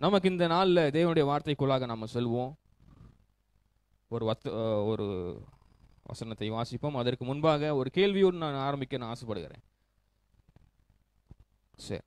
நமக்கு இந்த நாளில் தேவனுடைய வார்த்தைக்குள்ளாக நம்ம செல்வோம் ஒரு வத்து அஹ், ஒரு வசனத்தை வாசிப்போம் அதற்கு முன்பாக ஒரு கேள்வியோடு நான் ஆரம்பிக்க நான் ஆசைப்படுகிறேன் சரி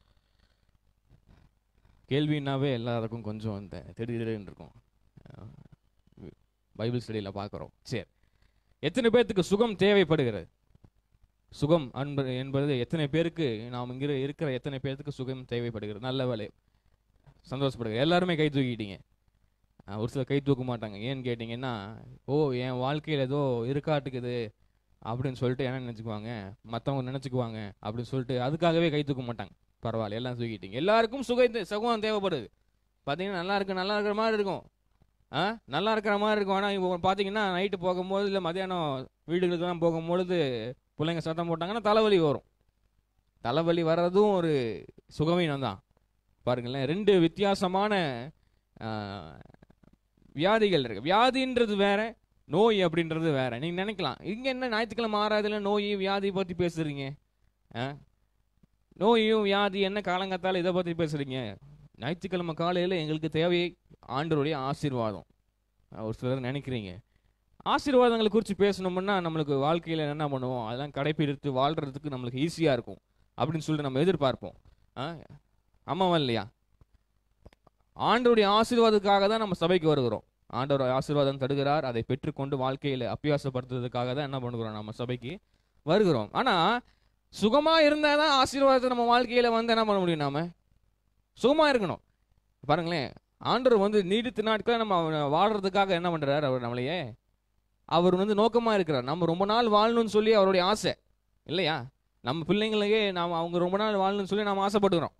கேள்வினாவே எல்லாருக்கும் கொஞ்சம் இந்த திடீர்னு இருக்கும் அஹ், பைபிள் ஸ்டடியில் பார்க்குறோம் சரி எத்தனை பேர்த்துக்கு சுகம் தேவைப்படுகிறது சுகம் அன்பது என்பது எத்தனை பேருக்கு நாம் இங்கே இருக்கிற எத்தனை பேர்த்துக்கு சுகம் தேவைப்படுகிறது நல்ல வேலை சந்தோஷப்படுகிறது எல்லாருமே கை தூக்கிட்டீங்க அஹ் ஒரு சிலர் கை தூக்க மாட்டாங்க ஏன்னு கேட்டிங்கன்னா ஓ என் வாழ்க்கையில் ஏதோ இருக்காட்டுக்குது அப்படின்னு சொல்லிட்டு என்ன நினச்சிக்குவாங்க மற்றவங்க நினச்சிக்குவாங்க அப்படின்னு சொல்லிட்டு அதுக்காகவே கை தூக்க மாட்டாங்க பரவாயில்ல எல்லாம் தூக்கிட்டீங்க எல்லாருக்கும் சுக சுகம் தேவைப்படுது பார்த்தீங்கன்னா நல்லா இருக்கு நல்லா இருக்கிற மாதிரி இருக்கும் ஆ நல்லா இருக்கிற மாதிரி இருக்கும் ஆனால் இப்போ பார்த்தீங்கன்னா நைட்டு போகும்போது இல்லை மதியானம் வீடுகளுக்கெல்லாம் போகும்பொழுது பிள்ளைங்க சத்தம் போட்டாங்கன்னா தலைவலி வரும் தலைவலி வர்றதும் ஒரு சுகவீனம் தான் பாருங்களேன் ரெண்டு வித்தியாசமான ஆ, வியாதிகள் இருக்கு வியாதின்றது வேற நோய் அப்படின்றது வேற நீங்க நினைக்கலாம் இங்க என்ன ஞாயிற்றுக்கிழமை ஆறாவதுல நோய் வியாதி பத்தி பேசுறீங்க ஆ? நோயும் வியாதி என்ன காலங்கத்தால இதை பத்தி பேசுறீங்க ஞாயிற்றுக்கிழமை காலையில எங்களுக்கு தேவை ஆண்டவருடைய ஆசீர்வாதம் ஆ, ஒரு சிலர் நினைக்கிறீங்க ஆசீர்வாதங்களை குறித்து பேசணும்னா நம்மளுக்கு வாழ்க்கையில் என்ன பண்ணுவோம் அதெல்லாம் கடைப்பிடித்து வாழ்றதுக்கு நம்மளுக்கு ஈஸியாக இருக்கும் அப்படின்னு சொல்லிட்டு நம்ம எதிர்பார்ப்போம் ஆ ஆமாவா இல்லையா ஆண்டவருடைய ஆசீர்வாதத்துக்காக தான் நம்ம சபைக்கு வருகிறோம் ஆண்டவர் ஆசீர்வாதம் தருகிறார் அதை பெற்றுக்கொண்டு வாழ்க்கையில் அபியாசப்படுத்துறதுக்காக தான் என்ன பண்ணுகிறோம் நம்ம சபைக்கு வருகிறோம் ஆனால் சுகமாக இருந்தால் தான் ஆசீர்வாதத்தை நம்ம வாழ்க்கையில் வந்து என்ன பண்ண முடியும் நாம சுகமாக இருக்கணும் பாருங்களேன் ஆண்டவர் வந்து நீடித்த நாட்களை நம்ம அவனை வாழ்றதுக்காக என்ன பண்ணுறாரு அவர் நம்மளையே அவர் வந்து நோக்கமாக இருக்கிறார் நம்ம ரொம்ப நாள் வாழணும்னு சொல்லி அவருடைய ஆசை இல்லையா நம்ம பிள்ளைங்களுக்கே நாம் அவங்க ரொம்ப நாள் வாழணும்னு சொல்லி நாம் ஆசைப்படுகிறோம்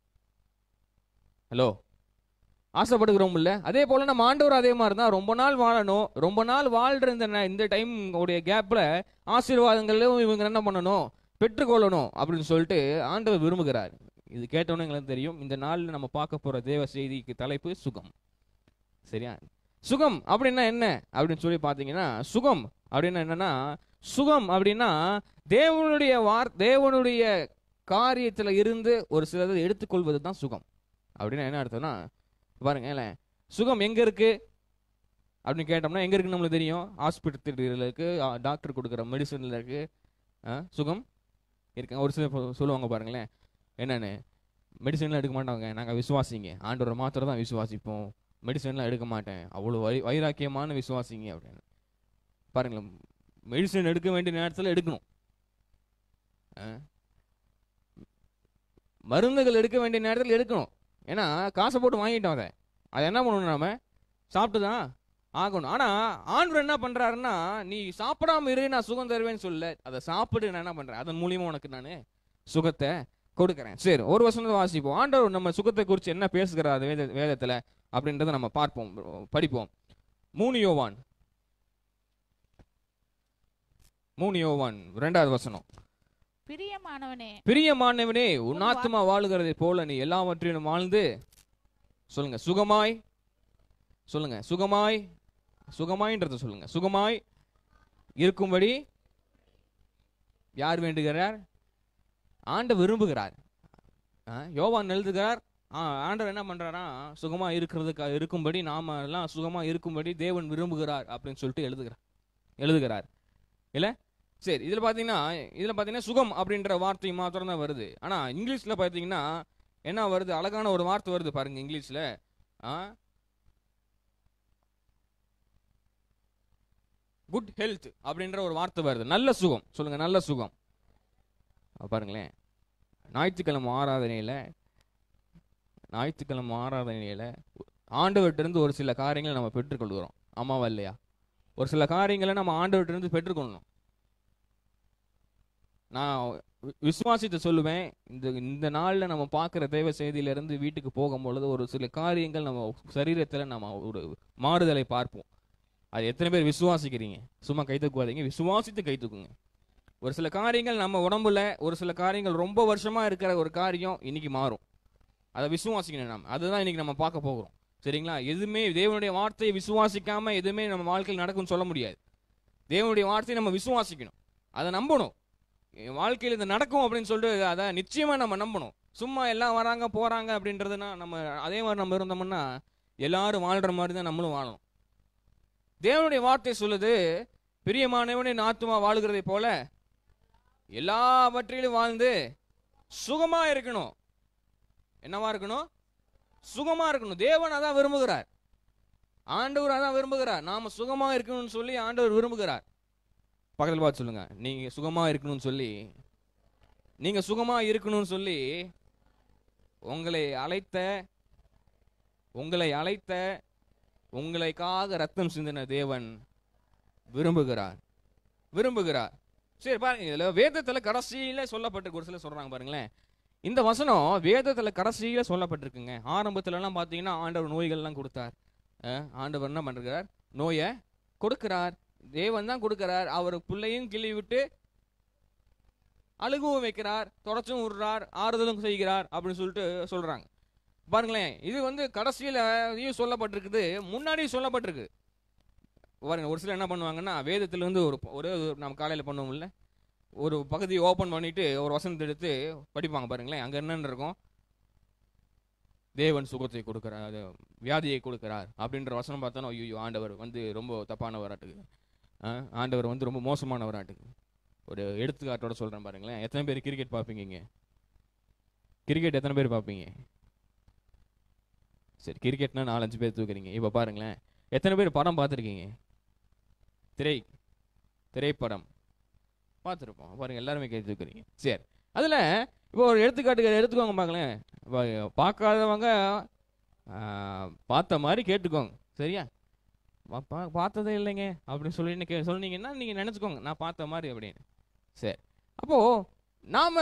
ஹலோ ஆசைப்படுகிறோம் இல்ல அதே போல நம்ம ஆண்டவர் அதே மாதிரி தான் ரொம்ப நாள் வாழணும் ரொம்ப நாள் வாழ்ற இந்த ந- இந்த டைம் உடைய கேப்ல ஆசீர்வாதங்களும் இவங்க என்ன பண்ணணும் பெற்றுக்கொள்ளணும் அப்படின்னு சொல்லிட்டு ஆண்டவர் விரும்புகிறார் இது கேட்டோன்னே எங்களுக்கு தெரியும் இந்த நாள்ல நம்ம பார்க்க போற தேவ செய்திக்கு தலைப்பு சுகம் சரியா சுகம் அப்படின்னா என்ன அப்படின்னு சொல்லி பார்த்தீங்கன்னா சுகம் அப்படின்னா என்னன்னா சுகம் அப்படின்னா தேவனுடைய வார் தேவனுடைய காரியத்துல இருந்து ஒரு சிலதை எடுத்துக்கொள்வது தான் சுகம் அப்படின்னா என்ன அர்த்தம்னா பாருங்க இல்ல, சுகம் எங்க இருக்கு அப்படின்னு கேட்டோம்னா எங்க இருக்குன்னு நம்மளுக்கு தெரியும் ஹாஸ்பிட்டல் இருக்கு ஆ, டாக்டர் கொடுக்குற மெடிசன்ல இருக்கு ஆ, சுகம் இருக்கு ஒரு சில சொல்லுவாங்க பாருங்களேன் என்னன்னு மெடிசன்லாம் எடுக்க மாட்டாங்க நாங்கள் விசுவாசிங்க ஆண்டோட மாத்திரை தான் விசுவாசிப்போம் மெடிசன்லாம் எடுக்க மாட்டேன் அவ்வளோ வை வைராக்கியமான விசுவாசிங்க அப்படின்னு பாருங்களேன் மெடிசன் எடுக்க வேண்டிய நேரத்தில் எடுக்கணும் ஆ? மருந்துகள் எடுக்க வேண்டிய நேரத்தில் எடுக்கணும் ஏன்னா காசை போட்டு வாங்கிட்டோம் அதை அதை என்ன பண்ணணும் நாம சாப்பிட்டு தான் ஆகணும் ஆனால் ஆண்டவர் என்ன பண்ணுறாருன்னா நீ சாப்பிடாம இரு நான் சுகம் தருவேன்னு சொல்ல அதை சாப்பிடு நான் என்ன பண்ணுறேன் அதன் மூலியமா உனக்கு நான் சுகத்தை கொடுக்குறேன் சரி ஒரு வசனத்தை வாசிப்போம் ஆண்டவர் நம்ம சுகத்தை குறித்து என்ன பேசுகிறார் வேத வேதத்தில் அப்படின்றத நம்ம பார்ப்போம் படிப்போம் மூணு யோவான் மூணு யோவான் ரெண்டாவது வசனம் பிரியமானவனே பிரியமானவனே உன் ஆத்துமா வாழுகிறதை போல நீ எல்லாவற்றையும் வாழ்ந்து சொல்லுங்க சுகமாய் சொல்லுங்க சுகமாய் சுகமாய்ன்றத சொல்லுங்க சுகமாய் இருக்கும்படி யார் வேண்டுகிறார் ஆண்ட விரும்புகிறார் ஆ, யோவான் எழுதுகிறார் ஆ, ஆண்டவர் என்ன பண்றாரா சுகமா இருக்கிறதுக்கு இருக்கும்படி நாம எல்லாம் சுகமா இருக்கும்படி தேவன் விரும்புகிறார் அப்படின்னு சொல்லிட்டு எழுதுகிறார் எழுதுகிறார் இல்ல சரி இதுல பாத்தீங்கன்னா இதுல பாத்தீங்கன்னா சுகம் அப்படின்ற வார்த்தை மாத்திரம் தான் வருது ஆனா இங்கிலீஷ்ல பாத்தீங்கன்னா என்ன வருது அழகான ஒரு வார்த்தை வருது பாருங்க இங்கிலீஷ்ல குட் ஹெல்த் அப்படின்ற ஒரு வார்த்தை வருது நல்ல சுகம் சொல்லுங்க நல்ல சுகம் அப்ப பாருங்களேன் ஞாயிற்றுக்கிழமை ஆராதனையில ஞாயிற்றுக்கிழமை ஆராதனையில ஆண்டவர்கிட்ட இருந்து ஒரு சில காரியங்களை நம்ம பெற்றுக்கொள்கிறோம் ஆமாவா இல்லையா ஒரு சில காரியங்களை நம்ம ஆண்டவர்கிட்ட இருந்து பெற்றுக்கொள்ளணும் நான் வி- விசுவாசித்து சொல்லுவேன் இந்த இந்த நாளில் நம்ம பார்க்குற தேவ செய்தியிலிருந்து வீட்டுக்கு போகும்பொழுது ஒரு சில காரியங்கள் நம்ம சரீரத்தில் நம்ம ஒரு மாறுதலை பார்ப்போம் அது எத்தனை பேர் விசுவாசிக்கிறீங்க சும்மா கை தூக்குவாதீங்க விசுவாசித்து கை தூக்குங்க ஒரு சில காரியங்கள் நம்ம உடம்புல ஒரு சில காரியங்கள் ரொம்ப வருஷமா இருக்கிற ஒரு காரியம் இன்னைக்கு மாறும் அதை விசுவாசிக்கணும் நாம அதுதான் இன்னைக்கு நம்ம பார்க்க போகிறோம் சரிங்களா எதுவுமே தேவனுடைய வார்த்தையை விசுவாசிக்காம எதுவுமே நம்ம வாழ்க்கையில் நடக்கும்னு சொல்ல முடியாது தேவனுடைய வார்த்தையை நம்ம விசுவாசிக்கணும் அதை நம்பணும் என் வாழ்க்கையில் இது நடக்கும் அப்படின்னு சொல்லிட்டு அதை நிச்சயமா நம்ம நம்பணும் சும்மா எல்லாம் வராங்க போறாங்க அப்படின்றதுனா நம்ம அதே மாதிரி நம்ம இருந்தோம்னா எல்லாரும் வாழ்ற மாதிரி தான் நம்மளும் வாழணும் தேவனுடைய வார்த்தை சொல்லுது பிரியமானவனின் ஆத்துமா வாழுகிறதை போல எல்லாவற்றிலும் வாழ்ந்து சுகமா இருக்கணும் என்னவா இருக்கணும் சுகமா இருக்கணும் தேவன் அதான் விரும்புகிறார் ஆண்டவர் அதான் விரும்புகிறார் நாம சுகமா இருக்கணும்னு சொல்லி ஆண்டவர் விரும்புகிறார் பக்கத்தில் பார்த்து சொல்லுங்க நீங்க சுகமா இருக்கணும்னு சொல்லி நீங்க சுகமா இருக்கணும்னு சொல்லி உங்களை அழைத்த உங்களை அழைத்த உங்களுக்காக ரத்தம் சிந்தின தேவன் விரும்புகிறார் விரும்புகிறார் சரி பாருங்க இதுல வேதத்துல கடைசியில சொல்லப்பட்டிருக்கு ஒரு சில சொல்றாங்க பாருங்களேன் இந்த வசனம் வேதத்துல கடைசியில சொல்லப்பட்டிருக்குங்க ஆரம்பத்துல எல்லாம் பாத்தீங்கன்னா ஆண்டவர் நோய்கள்லாம் கொடுத்தார் அஹ், ஆண்டவர் என்ன பண்றார் நோயை கொடுக்கிறார் தேவன் தான் கொடுக்கிறார் அவர் பிள்ளையும் கிள்ளி விட்டு அழுகவும் வைக்கிறார் தொடச்சும் விடுறார் ஆறுதலும் செய்கிறார் அப்படின்னு சொல்லிட்டு சொல்றாங்க பாருங்களேன் இது வந்து கடைசியில இதையும் சொல்லப்பட்டிருக்குது முன்னாடி சொல்லப்பட்டிருக்கு பாருங்க ஒரு சிலர் என்ன பண்ணுவாங்கன்னா வேதத்துல இருந்து ஒரு ஒரே ஒரு நம்ம காலையில பண்ணுவோம்ல ஒரு பகுதியை ஓபன் பண்ணிட்டு ஒரு வசனத்தை எடுத்து படிப்பாங்க பாருங்களேன் அங்க என்னன்னு இருக்கும் தேவன் சுகத்தை கொடுக்கிறார் அது வியாதியை கொடுக்கிறார் அப்படின்ற வசனம் பார்த்தோன்னா ஐயோ ஆண்டவர் வந்து ரொம்ப தப்பானவராட்டுக்கு ஆ, ஆண்டவர் வந்து ரொம்ப மோசமானவராட்டுக்கு ஒரு எடுத்துக்காட்டோட சொல்றேன் பாருங்களேன் எத்தனை பேர் கிரிக்கெட் பார்ப்பீங்க இங்க கிரிக்கெட் எத்தனை பேர் பார்ப்பீங்க சரி கிரிக்கெட்னா நாலஞ்சு பேர் தூக்குறீங்க இப்போ பாருங்களேன் எத்தனை பேர் படம் பார்த்துருக்கீங்க திரை திரைப்படம் பார்த்துருப்போம் பாருங்க எல்லாருமே கை தூக்குறீங்க சரி அதில் இப்போ ஒரு எடுத்துக்காட்டுக்கு எடுத்துக்கோங்க பார்க்கலேன் இப்போ பார்க்காதவங்க ஆ, பார்த்த மாதிரி கேட்டுக்கோங்க சரியா பா- பா- பார்த்ததே இல்லைங்க அப்படின்னு சொல்லி கே சொன்னீங்கன்னா நீங்கள் நினச்சிக்கோங்க நான் பார்த்த மாதிரி அப்படின்னு சரி அப்போது நாம்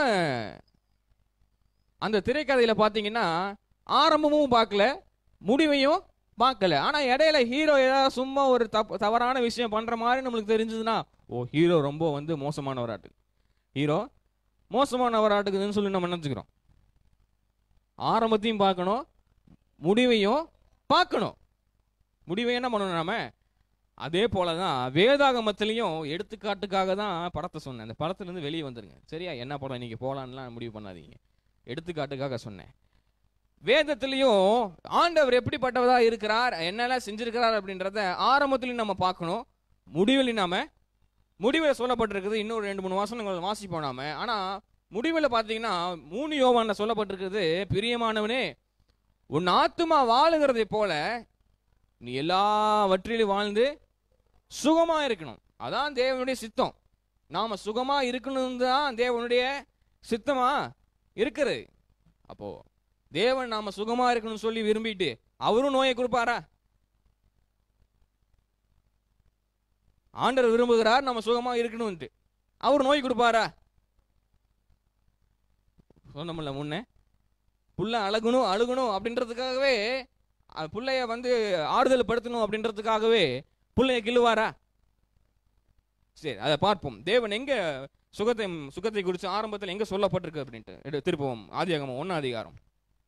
அந்த திரைக்கதையில் பார்த்தீங்கன்னா ஆரம்பமும் பார்க்கல முடிவையும் பார்க்கல ஆனால் இடையில ஹீரோ ஏதாவது சும்மா ஒரு தப்பு தவறான விஷயம் பண்ணுற மாதிரி நம்மளுக்கு தெரிஞ்சதுன்னா ஓ ஹீரோ ரொம்ப வந்து மோசமானவராட்டு ஹீரோ மோசமானவராட்டுக்குதுன்னு சொல்லி நம்ம நினச்சிக்கிறோம் ஆரம்பத்தையும் பார்க்கணும் முடிவையும் பார்க்கணும் முடிவை என்ன பண்ணணும் நாம அதே போல தான் வேதாகமத்திலையும் எடுத்துக்காட்டுக்காக தான் படத்தை சொன்னேன் அந்த படத்துலேருந்து வெளியே வந்துருங்க சரியா என்ன படம் நீங்கள் போகலான்லாம் முடிவு பண்ணாதீங்க எடுத்துக்காட்டுக்காக சொன்னேன் வேதத்திலையும் ஆண்டவர் எப்படிப்பட்டவதா இருக்கிறார் என்னெல்லாம் செஞ்சிருக்கிறார் அப்படின்றத ஆரம்பத்திலையும் நம்ம பார்க்கணும் முடிவில் நாம முடிவில் சொல்லப்பட்டிருக்குது இன்னொரு ரெண்டு மூணு வாசனங்கள் வாசிப்போம் நாம ஆனால் முடிவில் பார்த்தீங்கன்னா மூணு யோவான்ல சொல்லப்பட்டிருக்கிறது பிரியமானவனே உன் ஆத்துமா வாழுகிறதை போல நீ எல்லாவற்றிலும் வாழ்ந்து சுகமா இருக்கணும் அதான் தேவனுடைய சித்தம் நாம சுகமா இருக்கணும் தான் தேவனுடைய சித்தமா இருக்குது அப்போ தேவன் நாம சுகமா இருக்கணும்னு சொல்லி விரும்பிட்டு அவரும் நோயை கொடுப்பாரா ஆண்டவர் விரும்புகிறார் நம்ம சுகமா இருக்கணும்ட்டு அவர் நோய் கொடுப்பாரா சொன்னோம்ல முன்ன புள்ள அழகணும் அழுகணும் அப்படின்றதுக்காகவே அஹ், புள்ளைய வந்து ஆறுதல் படுத்தணும் அப்படின்றதுக்காகவே புள்ளைய கிள்ளுவாரா சரி அதை பார்ப்போம் தேவன் எங்க சுகத்தை சுகத்தை குறித்து ஆரம்பத்தில் எங்க சொல்லப்பட்டிருக்கு அப்படின்ட்டு எடு- திருப்பவும் ஆதியாகமம் ஒன்னாம் அதிகாரம்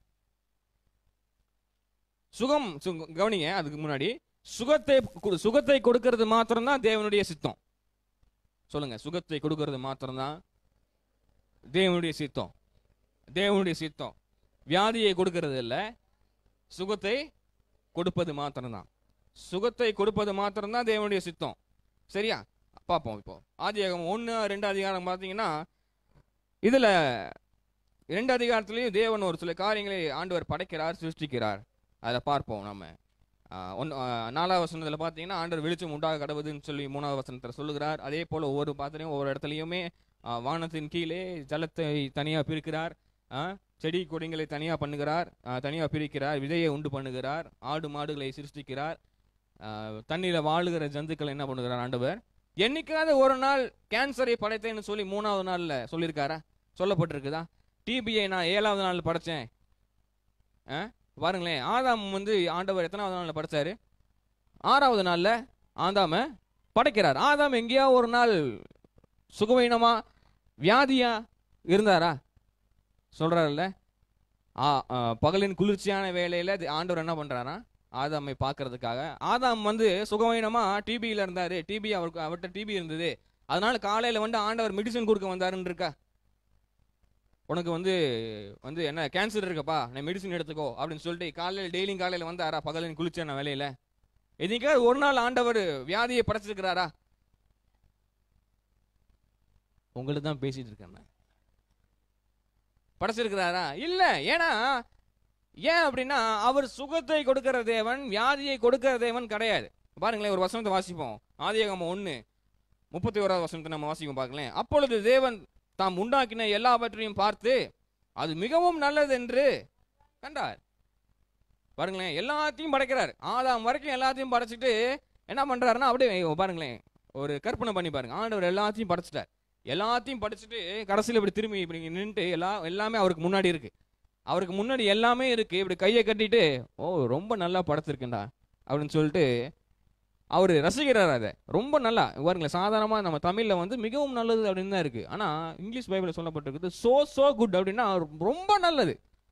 சுகம் சுக- கவனிங்க அதுக்கு முன்னாடி சுகத்தை கு- சுகத்தை கொடுக்கிறது மாத்திரம்தான் தேவனுடைய சித்தம் சொல்லுங்க சுகத்தை கொடுக்கிறது மாத்திரம்தான் தேவனுடைய சித்தம் தேவனுடைய சித்தம் வியாதியை கொடுக்கிறது இல்ல சுகத்தை கொடுப்பது மாத்திரம்தான் சுகத்தை கொடுப்பது மாத்திரம்தான் தேவனுடைய சித்தம் சரியா பார்ப்போம் இப்போ ஆதியாகமம் ஒன்று ரெண்டு அதிகாரம் பார்த்தீங்கன்னா இதில் ரெண்டு அதிகாரத்துலேயும் தேவன் ஒரு சில காரியங்களை ஆண்டவர் படைக்கிறார் சிருஷ்டிக்கிறார் அதை பார்ப்போம் நம்ம ஆஹ் ஒன்னு ஆஹ் நாலாவது வசனத்தில் பார்த்தீங்கன்னா ஆண்டவர் வெளிச்சம் உண்டாக கடவுதுன்னு சொல்லி மூணாவது வசனத்தில் சொல்லுகிறார் அதே போல் ஒவ்வொரு பாத்திரையும் ஒவ்வொரு இடத்துலையுமே ஆஹ் வானத்தின் கீழே ஜலத்தை தனியாக பிரிக்கிறார் ஆஹ் செடி கொடிங்களை தனியாக பண்ணுகிறார் தனியாக பிரிக்கிறார் விதையை உண்டு பண்ணுகிறார் ஆடு மாடுகளை சிருஷ்டிக்கிறார் தண்ணியில் வாழுகிற ஜந்துக்களை என்ன பண்ணுகிறார் ஆண்டவர் என்னைக்காவது ஒரு நாள் கேன்சரை படைத்தேன்னு சொல்லி மூணாவது நாளில் சொல்லியிருக்காரா சொல்லப்பட்டிருக்குதா டிபிஐ நான் ஏழாவது நாள் படைச்சேன் ஆ பாருங்களேன் ஆதாம் வந்து ஆண்டவர் எத்தனாவது நாளில் படைச்சாரு ஆறாவது நாளில் ஆதாம படைக்கிறார் ஆதாம் எங்கேயா ஒரு நாள் சுகவீனமா வியாதியா இருந்தாரா சொல்றாருல்ல ஆ ஆ, பகலின் குளிர்ச்சியான வேலையில தி- ஆண்டவர் என்ன பண்றாரா ஆதாமை பார்க்கறதுக்காக ஆதாம் வந்து சுகவீனமா டிபியில் இருந்தாரு டிபி அவருக்கு அவர்கிட்ட டிபி இருந்தது அதனால காலையில வந்து ஆண்டவர் மெடிசன் கொடுக்க வந்தாருன்னு இருக்கா உனக்கு வந்து வந்து என்ன கேன்சர் இருக்கப்பா நான் மெடிசன் எடுத்துக்கோ அப்படின்னு சொல்லிட்டு காலையில் டெய்லியும் காலையில் வந்தாரா பகலில் குளிச்சேன் நான் வேலையில் எதுக்காவது ஒரு நாள் ஆண்டவர் வியாதியை படைச்சிருக்கிறாரா உங்களுக்கு தான் பேசிட்டு இருக்கேன் நான். படைச்சிருக்கிறாரா இல்ல ஏன்னா ஏன் அப்படின்னா அவர் சுகத்தை கொடுக்கிற தேவன் வியாதியை கொடுக்கிற தேவன் கிடையாது பாருங்களேன் ஒரு வசனத்தை வாசிப்போம் ஆதியாகமம் ஒண்ணு முப்பத்தி ஓராவது வசனத்தை நம்ம வாசிப்போம் பார்க்கலேன் அப்பொழுது தேவன் தாம் உண்டாக்கின எல்லாவற்றையும் பார்த்து அது மிகவும் நல்லது என்று கண்டார் பாருங்களேன் எல்லாத்தையும் படைக்கிறார் ஆதாம் வரைக்கும் எல்லாத்தையும் படைச்சிட்டு என்ன பண்றாருன்னா அப்படியே பாருங்களேன் ஒரு கற்பனை பண்ணி பாருங்க ஆண்டவர் எல்லாத்தையும் படைச்சிட்டார் எல்லாத்தையும் படிச்சுட்டு கடைசியில் இப்படி திரும்பி இப்படி நின்றுட்டு எல்லா எல்லாமே அவருக்கு முன்னாடி இருக்கு அவருக்கு முன்னாடி எல்லாமே இருக்கு இப்படி கையை கட்டிட்டு ஓ ரொம்ப நல்லா படைச்சிருக்கேன்டா அப்படின்னு சொல்லிட்டு அவர் ரசிக்கிறார் அதை ரொம்ப நல்லா பாருங்களேன் சாதாரணமாக நம்ம தமிழில் வந்து மிகவும் நல்லது அப்படின்னு தான் இருக்கு ஆனால் இங்கிலீஷ் பைபிளில் சொல்லப்பட்டிருக்குது சோ சோ குட் அப்படின்னா ரொம்ப நல்லது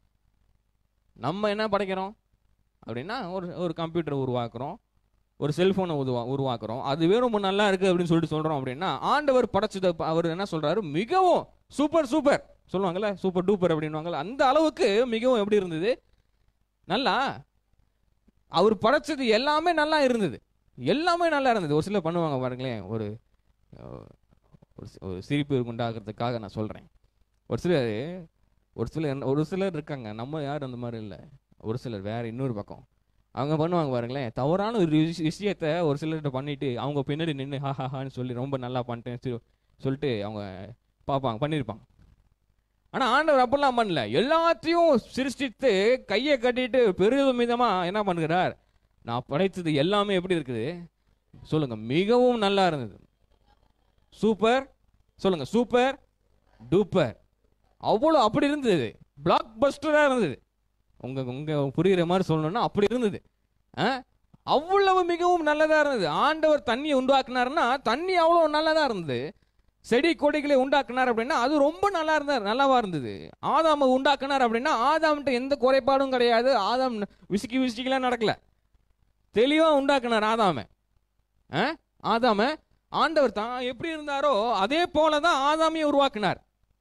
நம்ம என்ன படைக்கிறோம் அப்படின்னா ஒரு ஒரு கம்ப்யூட்டர் உருவாக்குறோம் ஒரு செல்போனை உருவா உருவாக்குறோம் அதுவே ரொம்ப நல்லா இருக்கு அப்படின்னு சொல்லிட்டு சொல்றோம் அப்படின்னா ஆண்டவர் படைச்சது அவர் என்ன சொல்றாரு மிகவும் சூப்பர் சூப்பர் சொல்லுவாங்கல்ல சூப்பர் டூப்பர் அப்படின்வாங்கல்ல அந்த அளவுக்கு மிகவும் எப்படி இருந்தது நல்லா அவர் படைச்சது எல்லாமே நல்லா இருந்தது எல்லாமே நல்லா இருந்தது ஒரு சிலர் பண்ணுவாங்க பாருங்களேன் ஒரு அஹ், ஒரு சி- ஒரு சிரிப்பு உண்டாகிறதுக்காக நான் சொல்றேன் ஒரு சிலர் ஒரு சிலர் ஒரு சிலர் இருக்காங்க நம்ம யாரும் அந்த மாதிரி இல்லை ஒரு சிலர் வேற இன்னொரு பக்கம் அவங்க பண்ணுவாங்க பாருங்களேன் தவறான ஒரு விஷ- விஷயத்த ஒரு சிலர்கிட்ட பண்ணிட்டு அவங்க பின்னாடி நின்று ஹா ஹா ஹான்னு சொல்லி ரொம்ப நல்லா பண்ணிட்டேன் சொல்லி- சொல்லிட்டு அவங்க பார்ப்பாங்க பண்ணியிருப்பாங்க ஆனால் ஆண்டவர் அப்படிலாம் பண்ணல எல்லாத்தையும் சிருஷ்டித்து கையை கட்டிட்டு பெருமிதமா என்ன பண்ணுகிறார் நான் படைத்தது எல்லாமே எப்படி இருக்குது சொல்லுங்க மிகவும் நல்லா இருந்தது சூப்பர் சொல்லுங்க சூப்பர் டூப்பர் அவ்வளோ அப்படி இருந்தது பிளாக் பஸ்டராக இருந்தது உங்க உங்க புரியுற மாதிரி சொல்லணும்னா அப்படி இருந்தது ஆ? அவ்வளவு மிகவும் நல்லதா இருந்தது ஆண்டவர் தண்ணியை உண்டாக்குனாருன்னா தண்ணி அவ்வளவு நல்லதா இருந்தது செடி கொடிகளை உண்டாக்குனார் அப்படின்னா அது ரொம்ப நல்லா இருந்தார் நல்லாவா இருந்தது ஆதாம உண்டாக்குனார் அப்படின்னா ஆதாம்கிட்ட எந்த குறைபாடும் கிடையாது ஆதாம் விசுக்கி விசுக்கிலாம் நடக்கல தெளிவா உண்டாக்குனார் ஆதாம ஆ? ஆதாம ஆண்டவர் தான் எப்படி இருந்தாரோ அதே போலதான் ஆதாமையை உருவாக்குனார்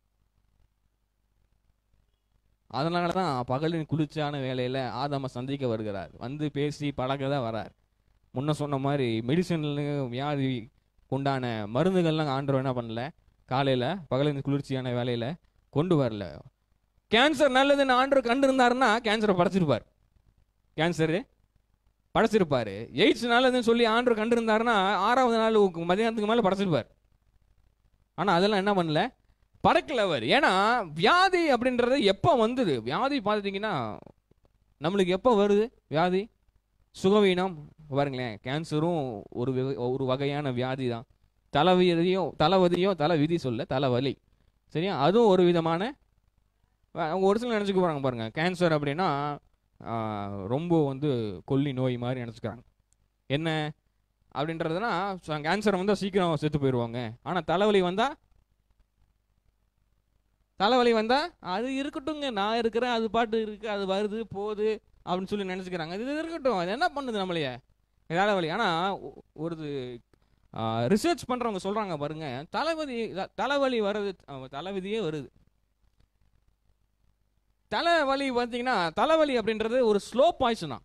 அதனால தான் பகலின் குளிர்ச்சியான வேலையில் ஆதாம சந்திக்க வருகிறார் வந்து பேசி பழக தான் வரார் முன்ன சொன்ன மாதிரி மெடிசன்ல வியாதி உண்டான மருந்துகள்லாம் ஆண்டவர் என்ன பண்ணல காலையில் பகலின் குளிர்ச்சியான வேலையில் கொண்டு வரல கேன்சர் நல்லதுன்னு ஆண்டவர் கண்டு இருந்தாருன்னா கேன்சரை படைச்சிருப்பார் கேன்சரு படைச்சிருப்பாரு எய்ட்ஸ் நல்லதுன்னு சொல்லி ஆண்டவர் கண்டு இருந்தாருன்னா ஆறாவது நாள் உ- மதியானத்துக்கு மேலே படைச்சிருப்பார் ஆனால் அதெல்லாம் என்ன பண்ணல பறக்கல அவர் ஏன்னா வியாதி அப்படின்றது எப்போ வந்தது வியாதி பார்த்துட்டிங்கன்னா நம்மளுக்கு எப்போ வருது வியாதி சுகவீனம் பாருங்களேன் கேன்சரும் ஒரு வகை- ஒரு வகையான வியாதி தான் தலைவிதியும் தலைவதியும் தலை விதி சொல்ல தலைவலி சரியா அதுவும் ஒரு விதமான அஹ் அவங்க ஒரு சிலர் நினச்சிக்க போகிறாங்க பாருங்க கேன்சர் அப்படின்னா ஆஹ், ரொம்ப வந்து கொல்லி நோய் மாதிரி நினச்சிக்கிறாங்க என்ன அப்படின்றதுனா கேன்சர் வந்தால் சீக்கிரம் செத்து போயிடுவாங்க ஆனால் தலைவலி வந்தால் தலைவலி வந்தா அது இருக்கட்டுங்க நான் இருக்கிறேன் அது பாட்டு இருக்கு அது வருது போகுது அப்படின்னு சொல்லி நினைச்சுக்கிறாங்க இது இருக்கட்டும் அது என்ன பண்ணுது நம்மளைய தலைவலி ஆனா ஒ- ஒரு ரிசர்ச் பண்றவங்க சொல்றாங்க பாருங்க தலைவலி த- தலைவலி வருது அஹ் தலைவிதியே வருது தலைவலி பார்த்தீங்கன்னா தலைவலி அப்படின்றது ஒரு ஸ்லோ பாய்சனா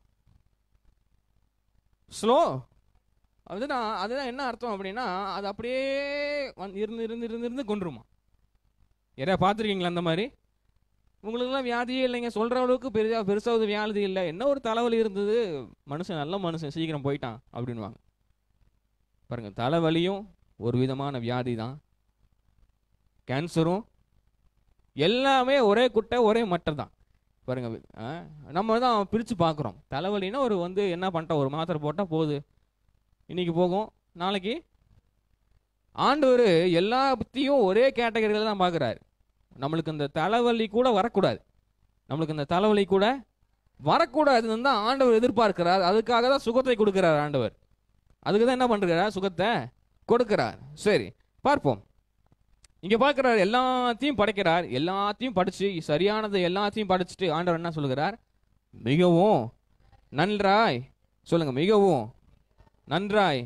ஸ்லோ அதுதான் அதுதான் என்ன அர்த்தம் அப்படின்னா அது அப்படியே வந்து இருந்து இருந்து இருந்து இருந்து கொண்டுருமா யாரையா பார்த்துருக்கீங்களா அந்த மாதிரி உங்களுக்குலாம் வியாதியே இல்லைங்க சொல்கிற அளவுக்கு பெரிதா பெருசாவது வியாதி இல்லை என்ன ஒரு தலைவலி இருந்தது மனுஷன் நல்ல மனுஷன் சீக்கிரம் போயிட்டான் அப்படின்வாங்க பாருங்க தலைவலியும் ஒரு விதமான வியாதி தான் கேன்சரும் எல்லாமே ஒரே குட்டை ஒரே மட்டை தான் பாருங்க ஆ, நம்ம தான் பிரித்து பார்க்குறோம் தலைவலின்னா ஒரு வந்து என்ன பண்ணிட்டோம் ஒரு மாத்திரை போட்டால் போகுது இன்னைக்கு போகும் நாளைக்கு ஆண்டவர் எல்லா பற்றியும் ஒரே கேட்டகரியில் தான் பார்க்குறாரு நம்மளுக்கு இந்த தலைவலி கூட வரக்கூடாது நம்மளுக்கு இந்த தலைவலி கூட வரக்கூடாதுன்னு தான் ஆண்டவர் எதிர்பார்க்கிறார் அதுக்காக தான் சுகத்தை கொடுக்கிறார் ஆண்டவர் அதுக்கு தான் என்ன பண்ணுறார் சுகத்தை கொடுக்கிறார் சரி பார்ப்போம் இங்க பார்க்கிறார் எல்லாத்தையும் படைக்கிறார் எல்லாத்தையும் படிச்சு சரியானதை எல்லாத்தையும் படிச்சுட்டு ஆண்டவர் என்ன சொல்லுகிறார் மிகவும் நன்றாய் சொல்லுங்க மிகவும் நன்றாய்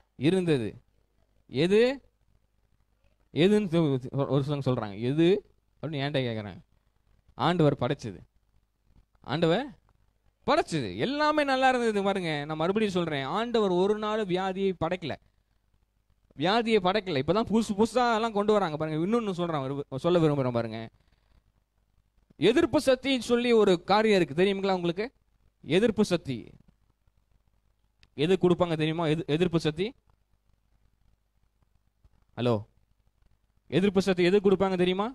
இருந்தது எது எதுன்னு சொ- ஒரு சிலங்க சொல்றாங்க எது அப்படின்னு ஏன்ட்ட கேட்குறேன் ஆண்டவர் படைச்சது ஆண்டவர் படைச்சது எல்லாமே நல்லா இருந்தது பாருங்க நான் மறுபடியும் சொல்றேன் ஆண்டவர் ஒரு நாள் வியாதியை படைக்கல வியாதியை படைக்கல இப்பதான் புதுசு புதுசா எல்லாம் கொண்டு வராங்க பாருங்க இன்னொன்னு சொல்றேன் விரும்ப- சொல்ல விரும்புறேன் பாருங்க எதிர்ப்பு சக்தின்னு சொல்லி ஒரு காரியம் இருக்கு தெரியுங்களா உங்களுக்கு எதிர்ப்பு சக்தி எது கொடுப்பாங்க தெரியுமா எது எதிர்ப்பு சக்தி ஹலோ எதிர்ப்பு சக்தி எது கொடுப்பாங்க தெரியுமா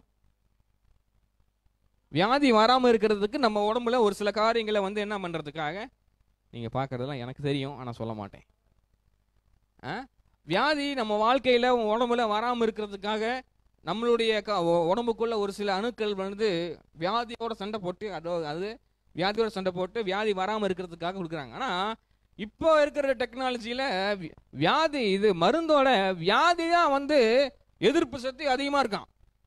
வியாதி வராம இருக்கிறதுக்கு நம்ம உடம்புல ஒரு சில காரியங்களை வந்து என்ன பண்றதுக்காக நீங்க பார்க்கறதெல்லாம் எனக்கு தெரியும் ஆனா சொல்ல மாட்டேன் ஆ? வியாதி நம்ம வாழ்க்கையில உடம்புல வராம இருக்கிறதுக்காக நம்மளுடைய க- உ- உடம்புக்குள்ள ஒரு சில அணுக்கள் வந்து வியாதியோட சண்டை போட்டு அதோ அது வியாதியோட சண்டை போட்டு வியாதி வராம இருக்கிறதுக்காக கொடுக்குறாங்க ஆனா இப்போ இருக்கிற டெக்னாலஜியில வி- வியாதி இது மருந்தோட வியாதி தான் வந்து எதிர்ப்பு சக்தி அதிகமா இருக்கான்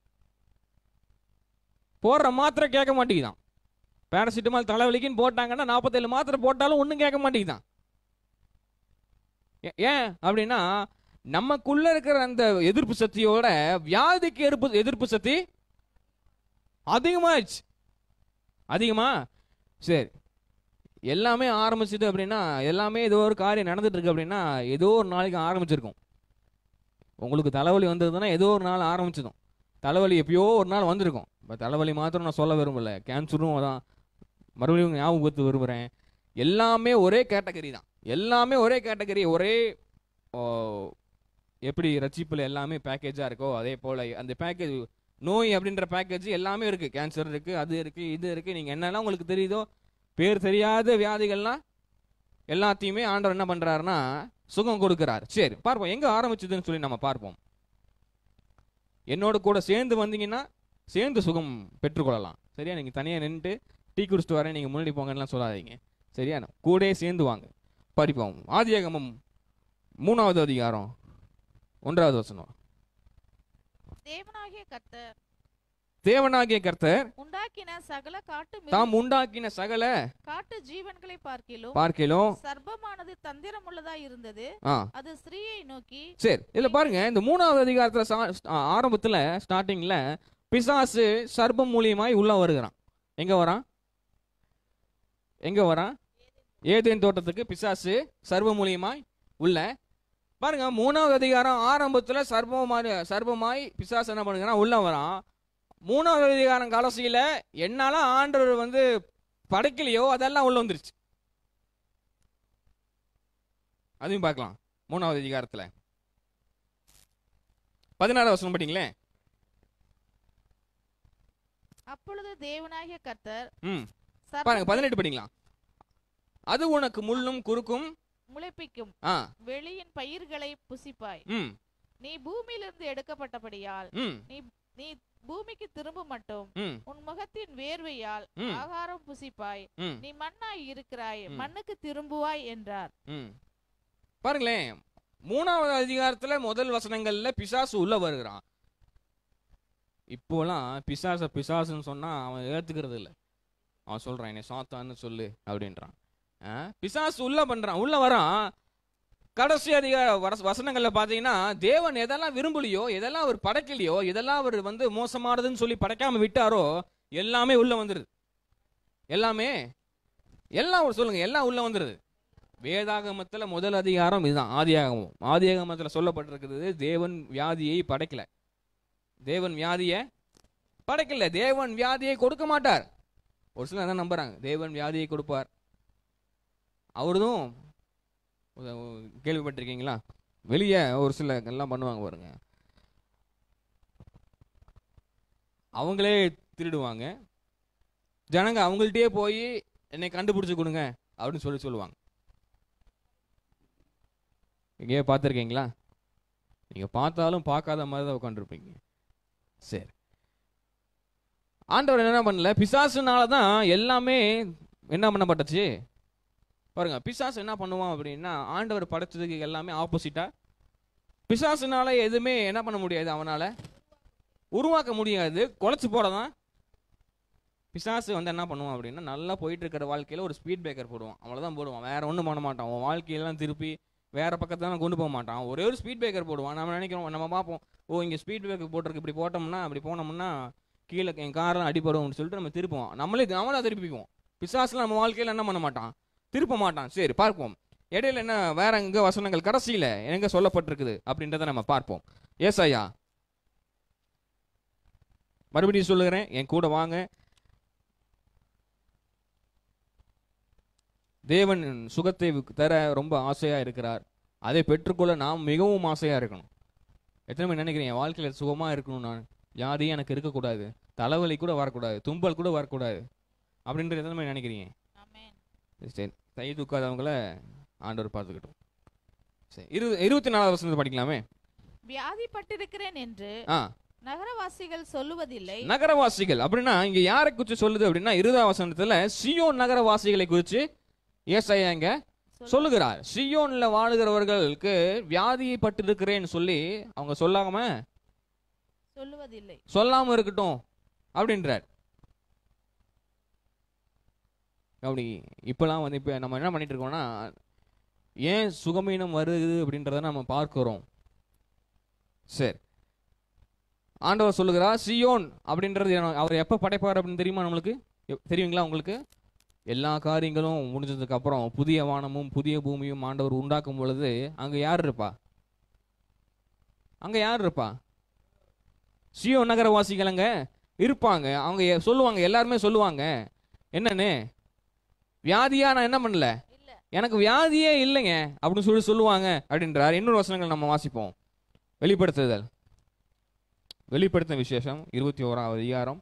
போடுற மாத்திரை கேட்க மாட்டேங்குதான் பேராசிட்டமால் தலைவலிக்குன்னு போட்டாங்கன்னா நாற்பத்தேழு மாத்திரை போட்டாலும் ஒன்றும் கேட்க மாட்டேங்குதான் ஏ- ஏன் அப்படின்னா நமக்குள்ள இருக்கிற அந்த எதிர்ப்பு சக்தியோட வியாதிக்கு எதிர்ப்பு எதிர்ப்பு சக்தி அதிகமாயிடுச்சு அதிகமா சரி எல்லாமே ஆரம்பிச்சது அப்படின்னா எல்லாமே ஏதோ ஒரு காரியம் நடந்துட்டு இருக்கு அப்படின்னா ஏதோ ஒரு நாளைக்கு ஆரம்பிச்சிருக்கும் உங்களுக்கு தலைவலி வந்ததுன்னா ஏதோ ஒரு நாள் ஆரம்பிச்சதும் தலைவலி எப்பயோ ஒரு நாள் வந்திருக்கும் இப்போ தலைவலி மாத்திரம் நான் சொல்ல விரும்பல கேன்சரும் அதான் மறுபடியும் ஞாபகத்து விரும்புகிறேன் எல்லாமே ஒரே கேட்டகரி தான் எல்லாமே ஒரே கேட்டகரி ஒரே ஓ, எப்படி ரட்சிப்பில் எல்லாமே பேக்கேஜாக இருக்கோ அதே போல் அந்த பேக்கேஜ் நோய் அப்படின்ற பேக்கேஜ் எல்லாமே இருக்குது கேன்சர் இருக்குது அது இருக்குது இது இருக்குது நீங்கள் என்னெல்லாம் உங்களுக்கு தெரியுதோ பேர் தெரியாத வியாதிகள்லாம் எல்லாத்தையுமே ஆண்டவர் என்ன பண்ணுறாருன்னா சுகம் கொடுக்குறாரு சரி பார்ப்போம் எங்கே ஆரம்பிச்சதுன்னு சொல்லி நம்ம பார்ப்போம் என்னோட கூட சேர்ந்து வந்தீங்கன்னா சேர்ந்து சுகம் பெற்றுக்கொள்ளலாம் சரியா நீங்கள் தனியாக நின்றுட்டு டீ குடிச்சிட்டு வரேன் நீங்கள் முன்னாடி போங்கலாம் சொல்லாதீங்க சரியா கூடயே சேர்ந்து வாங்க படிப்போம் ஆதியாகமம் மூணாவது அதிகாரம் ஒன்றாவது வசனம் தேவனாகிய கர்த்தர் தேவனாகிய கர்த்தர் உண்டாக்கின சகல காட்டு மிருக- தாம் உண்டாக்கின சகல காட்டு ஜீவன்களை பார்க்கிலும் பார்க்கிலும் சர்ப்பமானது தந்திரமுள்ளதா இருந்தது ஆ அது ஸ்திரீயை நோக்கி சரி இதுல பாருங்க இந்த மூணாவது அதிகாரத்துல சா- ஆ, ஆரம்பத்துல ஸ்டார்டிங்ல பிசாசு சர்ப்பம் மூலியமாய் உள்ள வருகிறான் எங்க வரான் எங்க வரான் ஏதேன் தோட்டத்துக்கு பிசாசு சர்வ மூலியமாய் உள்ள பாருங்க மூணாவது அதிகாரம் ஆரம்பத்துல சர்ப்பமாய் சர்ப்பமாய் பிசாசு என்ன பண்ணுகிறான் உள்ள வரான் மூணாவது அதிகாரம் கடைசியில என்னால ஆண்டவர் வந்து படைக்கலையோ அதெல்லாம் உள்ள வந்துருச்சு அதையும் பார்க்கலாம் மூணாவது அதிகாரத்துல பதினாறாவது வசனம் படிங்களேன் அப்பொழுது தேவனாகிய கர்த்தர் ம் சர்ப்பத்தை பாருங்க பதினெட்டு படிக்கலாம் அது உனக்கு முள்ளும் குறுக்கும் முளைப்பிக்கும் ஆ வெளியின் பயிர்களை புசிப்பாய் ம் நீ பூமியிலிருந்து எடுக்கப்பட்டபடியால் ம் நீ பூமிக்கு திரும்ப மட்டும் ம் உன் முகத்தின் வேர்வையால் ம் ஆகாரம் புசிப்பாய் ம் நீ மண்ணாய் இருக்கிறாய் ம். மண்ணுக்கு திரும்புவாய் என்றார் ம் பாருங்களேன் மூணாவது அதிகாரத்துல முதல் வசனங்கள்ல பிசாசு உள்ள வருகிறான் இப்போலாம் பிசாச பிசாசுன்னு சொன்னா அவன் ஏத்துக்கிறது இல்ல அவன் சொல்றான் என்னை சாத்தான்னு சொல்லு அப்படின்றான் ஆ? பிசாசு உள்ள பண்றான் உள்ள வரான் கடைசி அதிகார வர- வசனங்கள்ல பாத்தீங்கன்னா தேவன் எதெல்லாம் விரும்பலையோ எதெல்லாம் அவர் படைக்கலையோ எதெல்லாம் அவர் வந்து மோசமானதுன்னு சொல்லி படைக்காம விட்டாரோ எல்லாமே உள்ள வந்துருது எல்லாமே எல்லாம் ஒரு சொல்லுங்க எல்லாம் உள்ள வந்துருது வேதாகமத்துல முதல் அதிகாரம் இதுதான் ஆதியாகமம் ஆதியாகமத்துல சொல்லப்பட்டிருக்கிறது தேவன் வியாதியை படைக்கல தேவன் வியாதியை படைக்கல தேவன் வியாதியை கொடுக்க மாட்டார் ஒரு சிலர் அதான் நம்புறாங்க தேவன் வியாதியை கொடுப்பார் அவர்தும் உ- உ- கேள்விப்பட்டிருக்கீங்களா வெளியே ஒரு சில எல்லாம் பண்ணுவாங்க பாருங்க அவங்களே திருடுவாங்க ஜனங்க அவங்கள்ட்டயே போய் என்னை கண்டுபிடிச்சு கொடுங்க அப்படின்னு சொல்லி சொல்லுவாங்க எங்கேயோ பார்த்துருக்கீங்களா நீங்க பார்த்தாலும் பார்க்காத மாதிரி தான் உட்காந்துருப்பீங்க சரி ஆண்டவர் என்ன பண்ணல பிசாசுனால தான் எல்லாமே என்ன பண்ணப்பட்டுச்சு பாருங்க பிசாசு என்ன பண்ணுவான் அப்படின்னா ஆண்டவர் படைச்சதுக்கு எல்லாமே ஆப்போசிட்டா பிசாசுனால எதுவுமே என்ன பண்ண முடியாது அவனால உருவாக்க முடியாது குலைச்சு போட தான் பிசாசு வந்து என்ன பண்ணுவான் அப்படின்னா நல்லா போயிட்டு இருக்கிற வாழ்க்கையில ஒரு ஸ்பீட் பிரேக்கர் போடுவான் அவ்வளவுதான் போடுவான் வேற ஒன்றும் பண்ண மாட்டான் உன் வாழ்க்கையெல்லாம் திருப்பி வேற பக்கத்துல கொண்டு போக மாட்டான் ஒரே ஒரு ஸ்பீட் பிரேக்கர் போடுவான் நம்ம நினைக்கிறோம் நம்ம பார்ப்போம் ஓ இங்க ஸ்பீட் பிரேக்கர் போட்டிருக்கு இப்படி போட்டோம்னா அப்படி போனோம்னா கீழே என் காரெல்லாம் அடிபடும்னு சொல்லிட்டு நம்ம திருப்புவோம் நம்மளே நம்மளா திருப்பிக்குவோம் பிசாசுலாம் நம்ம வாழ்க்கையில் என்ன பண்ண மாட்டான் திருப்ப மாட்டான் சரி பார்ப்போம் இடையில என்ன வேற எங்க வசனங்கள் கடைசியில எங்க சொல்லப்பட்டிருக்குது அப்படின்றத நம்ம பார்ப்போம் ஏசாயா மறுபடியும் சொல்லுகிறேன் என் கூட வாங்க தேவன் சுகத்தை தர ரொம்ப ஆசையா இருக்கிறார் அதை பெற்றுக்கொள்ள நாம் மிகவும் ஆசையா இருக்கணும் எத்தனை பேர் நினைக்கிறேன் என் வாழ்க்கையில சுகமா இருக்கணும் நான் வியாதியும் எனக்கு இருக்கக்கூடாது தலைவலி கூட வரக்கூடாது தும்பல் கூட வரக்கூடாது அப்படின்றது எத்தனை பேர் நினைக்கிறீங்க ஆமென் சரி கை தூக்காதவங்கள ஆண்டவர் பார்த்துக்கிட்டோம் சரி இரு இருபத்தி நாலாவது வசனத்தை படிக்கலாமே வியாதிப்பட்டிருக்கிறேன் என்று ஆ நகரவாசிகள் சொல்லுவதில்லை நகரவாசிகள் அப்படின்னா இங்க யாரை குறித்து சொல்லுது அப்படின்னா இருபதாம் வசனத்துல சியோன் நகரவாசிகளை குறித்து ஏசாயா இங்க சொல்லுகிறார் சியோன்ல வாழுகிறவர்களுக்கு வியாதியை பட்டிருக்கிறேன்னு சொல்லி அவங்க சொல்லாம சொல்லுவதில்லை சொல்லாம இருக்கட்டும் அப்படின்றார் அப்படி இப்பெல்லாம் வந்து இப்போ நம்ம என்ன பண்ணிட்டு இருக்கோம்னா ஏன் சுகமீனம் வருது அப்படின்றத நம்ம பார்க்கிறோம் சரி ஆண்டவர் சொல்லுகிறார் சியோன் அப்படின்றது என்ன- அவர் எப்போ படைப்பார் அப்படின்னு தெரியுமா நம்மளுக்கு எப்- தெரியுங்களா உங்களுக்கு எல்லா காரியங்களும் முடிஞ்சதுக்கு அப்புறம் புதிய வானமும் புதிய பூமியும் ஆண்டவர் உண்டாக்கும் பொழுது அங்க யார் இருப்பா அங்க யார் இருப்பா சியோ நகரவாசிகள் அங்க இருப்பாங்க அவங்க எ- சொல்லுவாங்க எல்லாருமே சொல்லுவாங்க என்னன்னு வியாதியா நான் என்ன பண்ணல இல்ல எனக்கு வியாதியே இல்லைங்க அப்படின்னு சொல்லி சொல்லுவாங்க அப்படின்றார் இன்னொரு வசனங்கள் நம்ம வாசிப்போம் வெளிப்படுத்துதல் வெளிப்படுத்தின விசேஷம் இருபத்தி ஓராவது அதிகாரம்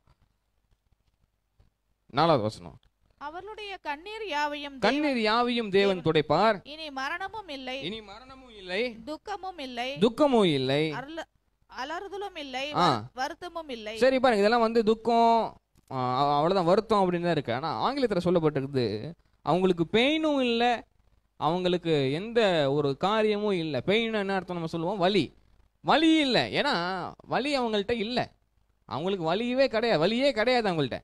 நாலாவது வசனம் அவர்களுடைய கண்ணீர் யாவையும் தேவன் கண்ணீர் யாவையும் தேவன் துடைப்பார் இனி மரணமும் இல்லை இனி மரணமும் இல்லை துக்கமும் இல்லை துக்கமும் இல்லை அருள- அலறுதலும் இல்லை ஆ. வரு- வருத்தமும் இல்லை சரி பாருங்க இதெல்லாம் வந்து துக்கம் ஆ, அவ- அவ்வளவுதான் வருத்தம் அப்படின்னு தான் இருக்கு ஆனா ஆங்கிலத்தில் சொல்லப்பட்டிருக்குது அவங்களுக்கு பெயினும் இல்லை அவங்களுக்கு எந்த ஒரு காரியமும் இல்லை பெயின் என்ன அர்த்தம் நம்ம சொல்லுவோம் வலி வலி இல்லை ஏன்னா வலி அவங்கள்ட்ட இல்லை அவங்களுக்கு வலியவே கிடையாது வலியே கிடையாது அவங்கள்ட்ட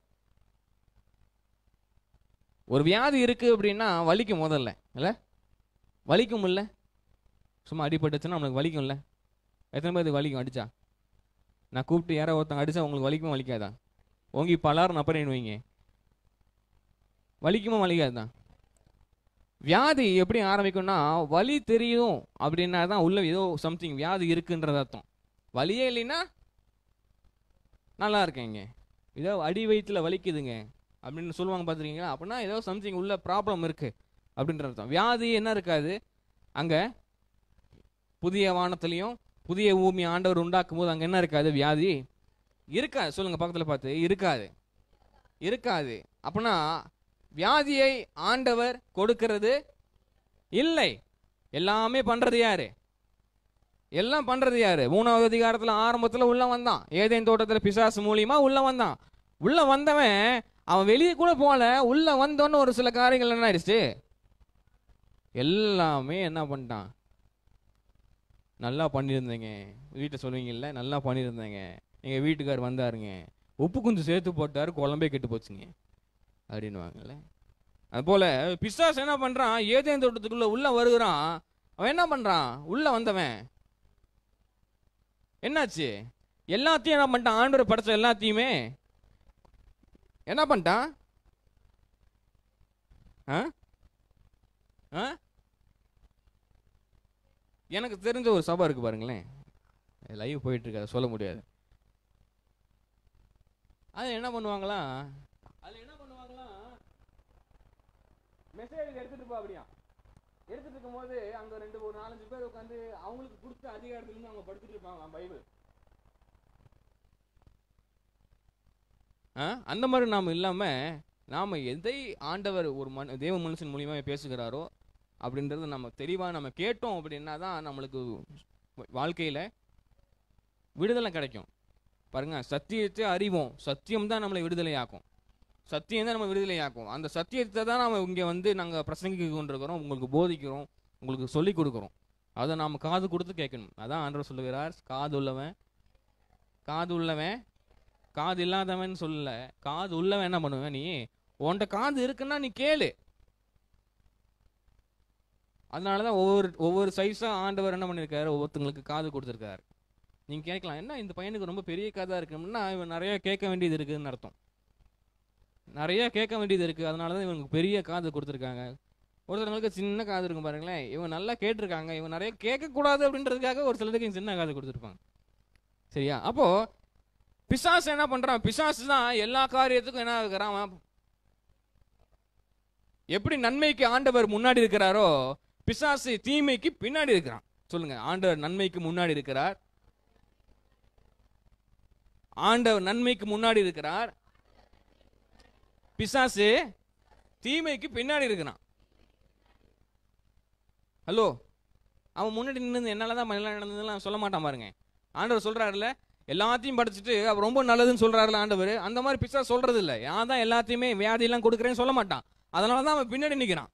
ஒரு வியாதி இருக்கு அப்படின்னா வலிக்கும் முதல்ல இல்ல வலிக்கும் இல்ல சும்மா அடிபட்டுச்சுன்னா நம்மளுக்கு வலிக்கும்ல எத்தனை பேருக்கு வலிக்கும் அடிச்சா நான் கூப்பிட்டு யாரோ ஒருத்தங்க அடிச்சா உங்களுக்கு வலிக்குமா வலிக்காதா ஓங்கி பலாரும் அப்புறம் வைங்க வலிக்குமா வலிக்காதான் வியாதி எப்படி ஆரம்பிக்கும்னா வலி தெரியும் அப்படின்னா தான் உள்ள ஏதோ சம்திங் வியாதி இருக்குன்றது அர்த்தம் வலியே இல்லைன்னா நல்லா இருக்கேங்க ஏதோ அடி வயிற்றுல வலிக்குதுங்க அப்படின்னு சொல்லுவாங்க பார்த்துருக்கீங்களா அப்படின்னா ஏதோ சம்திங் உள்ள ப்ராப்ளம் இருக்கு அப்படின்ற அர்த்தம் வியாதி என்ன இருக்காது அங்க புதிய வானத்திலையும் புதிய பூமி ஆண்டவர் உண்டாக்கும் போது அங்க என்ன இருக்காது வியாதி இருக்காது சொல்லுங்க பக்கத்துல பார்த்து இருக்காது இருக்காது அப்படின்னா வியாதியை ஆண்டவர் கொடுக்கிறது இல்லை எல்லாமே பண்றது யாரு எல்லாம் பண்றது யாரு மூணாவது அதிகாரத்துல ஆரம்பத்துல உள்ள வந்தான் ஏதேன் தோட்டத்துல பிசாசு மூலியமா உள்ள வந்தான் உள்ள வந்தவன் அவன் வெளியே கூட போல உள்ள வந்தோன்னு ஒரு சில காரியங்கள் என்ன ஆயிடுச்சு எல்லாமே என்ன பண்ணிட்டான் நல்லா பண்ணியிருந்தேங்க வீட்டை சொல்லுவீங்கல்ல நல்லா பண்ணியிருந்தேங்க எங்கள் வீட்டுக்கார் வந்தாருங்க உப்பு கொஞ்சம் சேர்த்து போட்டாரு குழம்பே கெட்டு போச்சுங்க அப்படின்னுவாங்கல்ல அதுபோல் பிசாஸ் என்ன பண்ணுறான் ஏதேன் தோட்டத்துக்குள்ள உள்ள வருகிறான் அவன் என்ன பண்ணுறான் உள்ள வந்தவன் என்னாச்சு எல்லாத்தையும் என்ன பண்ணிட்டான் ஆண்டவர் படைச்ச எல்லாத்தையுமே என்ன பண்ணிட்டான் ஆ ஆ எனக்கு தெரிஞ்ச ஒரு சபை இருக்கு பாருங்களேன் லைவ் போயிட்டு இருக்கு அதை சொல்ல முடியாது அது என்ன பண்ணுவாங்களா அதுல என்ன பண்ணுவாங்களா மெசேஜ் எடுத்துட்டு போ அப்படியா எடுத்துட்டு இருக்கும்போது அங்க ரெண்டு ஒரு நாலஞ்சு பேர் உட்காந்து அவங்களுக்கு கொடுத்த அதிகாரத்துல இருந்து அவங்க படிச்சுட்டு இருப்பாங்க பைபிள் ஆ? அந்த மாதிரி நாம் இல்லாம நாம எதை ஆண்டவர் ஒரு மனு தேவ மனுஷன் மூலியமா பேசுகிறாரோ அப்படின்றத நம்ம தெளிவா நம்ம கேட்டோம் அப்படின்னா தான் நம்மளுக்கு வாழ்க்கையில விடுதலை கிடைக்கும் பாருங்க சத்தியத்தை அறிவோம் சத்தியம் தான் நம்மளை விடுதலையாக்கும் சத்தியம் தான் நம்ம விடுதலையாக்கும் அந்த சத்தியத்தை தான் நம்ம இங்கே வந்து நாங்கள் பிரசங்கிக்க கொண்டிருக்கிறோம் உங்களுக்கு போதிக்கிறோம் உங்களுக்கு சொல்லிக் கொடுக்குறோம் அதை நாம் காது கொடுத்து கேட்கணும் அதான் ஆண்டவர் சொல்லுகிறார் காது உள்ளவன் காது உள்ளவன் காது இல்லாதவன் சொல்லல காது உள்ளவன் என்ன பண்ணுவேன் நீ உன்கிட்ட காது இருக்குன்னா நீ கேளு அதனால தான் ஒவ்வொரு ஒவ்வொரு சைஸாக ஆண்டவர் என்ன பண்ணியிருக்காரு ஒவ்வொருத்தங்களுக்கு காது கொடுத்துருக்காரு நீங்க கேட்கலாம் என்ன இந்த பையனுக்கு ரொம்ப பெரிய கதை இருக்குன்னா இவன் நிறைய கேட்க வேண்டியது இருக்குதுன்னு அர்த்தம் நிறைய கேட்க வேண்டியது இருக்கு அதனால தான் இவனுக்கு பெரிய காது கொடுத்துருக்காங்க ஒருத்தவங்களுக்கு சின்ன காது இருக்கும் பாருங்களேன் இவன் நல்லா கேட்டிருக்காங்க இவன் நிறைய கேட்கக்கூடாது அப்படின்றதுக்காக ஒரு சிலருக்கு சின்ன காது கொடுத்துருப்பாங்க சரியா அப்போ பிசாசு என்ன பண்றான் பிசாசு தான் எல்லா காரியத்துக்கும் என்ன இருக்கிறான் அவன் எப்படி நன்மைக்கு ஆண்டவர் முன்னாடி இருக்கிறாரோ பிசாசு தீமைக்கு பின்னாடி இருக்கிறான் சொல்லுங்க ஆண்டவர் நன்மைக்கு முன்னாடி இருக்கிறார் ஆண்டவர் நன்மைக்கு முன்னாடி இருக்கிறார் பிசாசு தீமைக்கு பின்னாடி இருக்கிறான் ஹலோ அவன் முன்னாடி நின்று என்னால தான் எல்லாம் நடந்ததுலாம் சொல்ல மாட்டான் பாருங்க ஆண்டவர் சொல்றாருல்ல எல்லாத்தையும் படிச்சுட்டு அவர் ரொம்ப நல்லதுன்னு சொல்றாருல ஆண்டவர் அந்த மாதிரி பிசா சொல்றது இல்லை நான் தான் எல்லாத்தையுமே வியாதியெல்லாம் கொடுக்குறேன்னு சொல்ல மாட்டான் அதனால தான் அவன் பின்னாடி நிற்கிறான்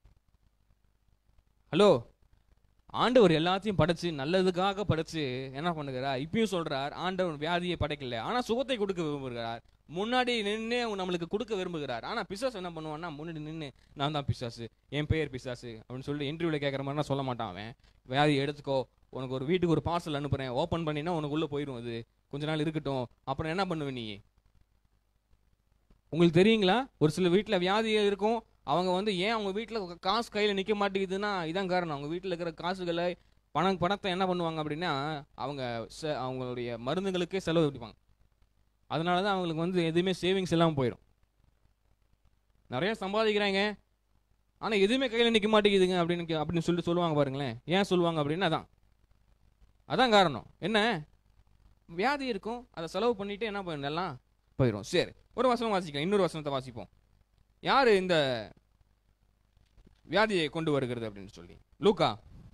ஹலோ ஆண்டவர் எல்லாத்தையும் படைச்சு நல்லதுக்காக படைச்சு என்ன பண்ணுகிறார் இப்பயும் சொல்றார் ஆண்டவர் வியாதியை படைக்கல ஆனா சுகத்தை கொடுக்க விரும்புகிறார் முன்னாடி நின்று நம்மளுக்கு கொடுக்க விரும்புகிறார் ஆனா பிசாசு என்ன பண்ணுவான்னா முன்னாடி நின்று நான் தான் பிசாசு என் பெயர் பிசாசு அப்படின்னு சொல்லி இன்டர்வியூல கேட்குற மாதிரிலாம் சொல்ல மாட்டான் அவன் வியாதி எடுத்துக்கோ உனக்கு ஒரு வீட்டுக்கு ஒரு பார்சல் அனுப்புறேன் ஓப்பன் பண்ணினா உனக்கு உள்ள போயிடும் அது கொஞ்ச நாள் இருக்கட்டும் அப்புறம் என்ன பண்ணுவ நீ உங்களுக்கு தெரியுங்களா ஒரு சில வீட்டில் வியாதி இருக்கும் அவங்க வந்து ஏன் அவங்க வீட்டில் காசு கையில் நிற்க மாட்டேங்குதுன்னா இதான் காரணம் அவங்க வீட்டில் இருக்கிற காசுகளை பணம் பணத்தை என்ன பண்ணுவாங்க அப்படின்னா அவங்க செ- அவங்களுடைய மருந்துகளுக்கே செலவு வைப்பாங்க அதனால தான் அவங்களுக்கு வந்து எதுவுமே சேவிங்ஸ் இல்லாமல் போயிடும் நிறைய சம்பாதிக்கிறாங்க ஆனால் எதுவுமே கையில் நிற்க மாட்டேங்குதுங்க அப்படின்னு கே- அப்படின்னு சொல்லிட்டு சொல்லுவாங்க பாருங்களேன் ஏன் சொல்லுவாங்க அப்படின்னு அதான் அதான் காரணம் என்ன வியாதி இருக்கும் அதை செலவு பண்ணிட்டு என்ன பண்ணும் எல்லாம் போயிடும் சரி ஒரு வசனம் வாசிக்கலாம் இன்னொரு வசனத்தை வாசிப்போம் யார் இந்த வியாதியை கொண்டு வருகிறது அப்படின்னு சொல்லி லூக்கா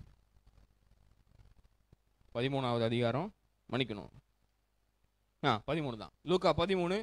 பதிமூணாவது அதிகாரம் மன்னிக்கணும் ஆ பதிமூணு தான் லூக்கா பதிமூணு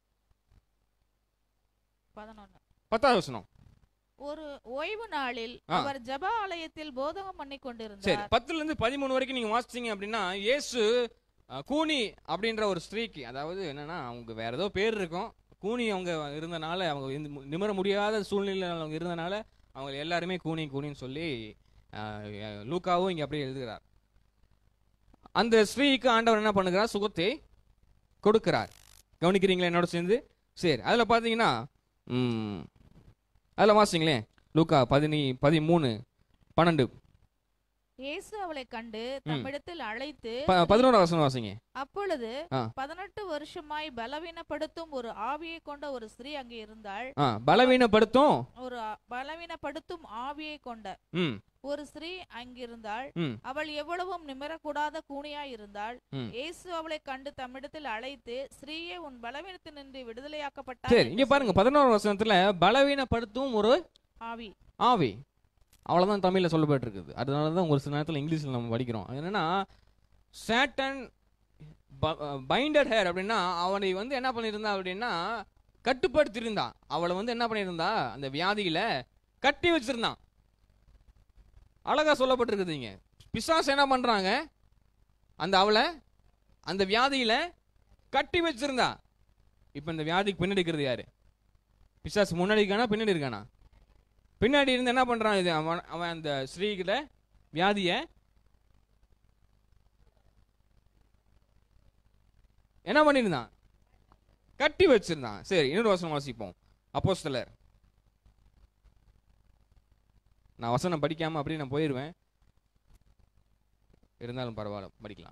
பதினொன்னு பத்தாவது வசனம் ஒரு ஓய்வு நாளில் ஆ. அவர் ஜெப ஆலயத்தில் போதகம் பண்ணி சரி கொண்டிருந்தார் பத்துல இருந்து பதிமூணு வரைக்கும் நீங்க வாசிச்சீங்க அப்படின்னா இயேசு அஹ், கூனி அப்படின்ற ஒரு ஸ்திரீக்கு அதாவது என்னன்னா அவங்க வேற ஏதோ பேர் இருக்கும் கூனி அவங்க இருந்தனால அவங்க இந்த- நிமிர முடியாத சூழ்நிலையில் அவங்க இருந்தனால அவங்க எல்லாருமே கூனி கூனின்னு சொல்லி அஹ், லூக்காவும் இங்க அப்படியே எழுதுகிறார் அந்த ஸ்திரீக்கு ஆண்டவர் என்ன பண்ணுகிறார் சுகத்தை கொடுக்கிறார் கவனிக்கிறீங்களா என்னோட சேர்ந்து சரி அதுல பாத்தீங்கன்னா ம், அதுல வாசிங்களேன் லூக்கா பதினி பதிமூணு பன்னெண்டு இயேசு அவளை கண்டு தம்மிடத்தில் அழைத்து ப- பதினோரா வசனம் வாசிங்க அப்பொழுது ஆ. பதினெட்டு வருஷமாய் பலவீனப்படுத்தும் ஒரு ஆவியை கொண்ட ஒரு ஸ்திரீ அங்கே இருந்தாள் ஆ பலவீனப்படுத்தும் ஒரு ஆ- பலவீனப்படுத்தும் ஆவியை கொண்ட ம் ஒரு ஸ்திரீ அங்கிருந்தாள் ம் அவள் எவ்வளவும் நிமிரக்கூடாத கூனியாய் இருந்தாள் ம். இயேசு அவளை கண்டு தம்மிடத்தில் அழைத்து ஸ்திரீயே உன் பலவீனத்தினின்று விடுதலையாக்கப்பட்டாள் சரி என்று இங்க பாருங்க சொல்லி, பதினோரு வசனத்துல பலவீனப்படுத்தும் ஒரு ஆவி ஆவி அவ்வளவுதான் தமிழ்ல சொல்லப்பட்டிருக்குது அதனால தான் ஒரு சில நேரத்துல இங்கிலீஷ்ல நம்ம படிக்கிறோம் அது என்னன்னா சேட்டன் பைண்டட் ஹேர் அப்படின்னா அவனை வந்து என்ன பண்ணியிருந்தா அப்படின்னா கட்டுப்படுத்தியிருந்தா அவளை வந்து என்ன பண்ணியிருந்தா அந்த வியாதியில கட்டி வச்சிருந்தான் அழகா சொல்லப்பட்டிருக்குதுங்க பிசாசு என்ன பண்றாங்க அந்த அவளை அந்த வியாதியில கட்டி வச்சிருந்தா இப்போ இந்த வியாதிக்கு பின்னாடி இருக்கிறது யாரு பிசாசு முன்னாடி இருக்கானா பின்னாடி இருக்கானா பின்னாடி இருந்து என்ன பண்றான் இது அவன் அவன் அந்த ஸ்ரீகிட்ட வியாதிய என்ன பண்ணியிருந்தான் கட்டி வச்சிருந்தான் சரி இன்னொரு வசனம் வாசிப்போம் அப்போஸ்தலர் நான் வசனம் படிக்காம அப்படியே நான் போயிடுவேன் இருந்தாலும் பரவாயில்ல படிக்கலாம்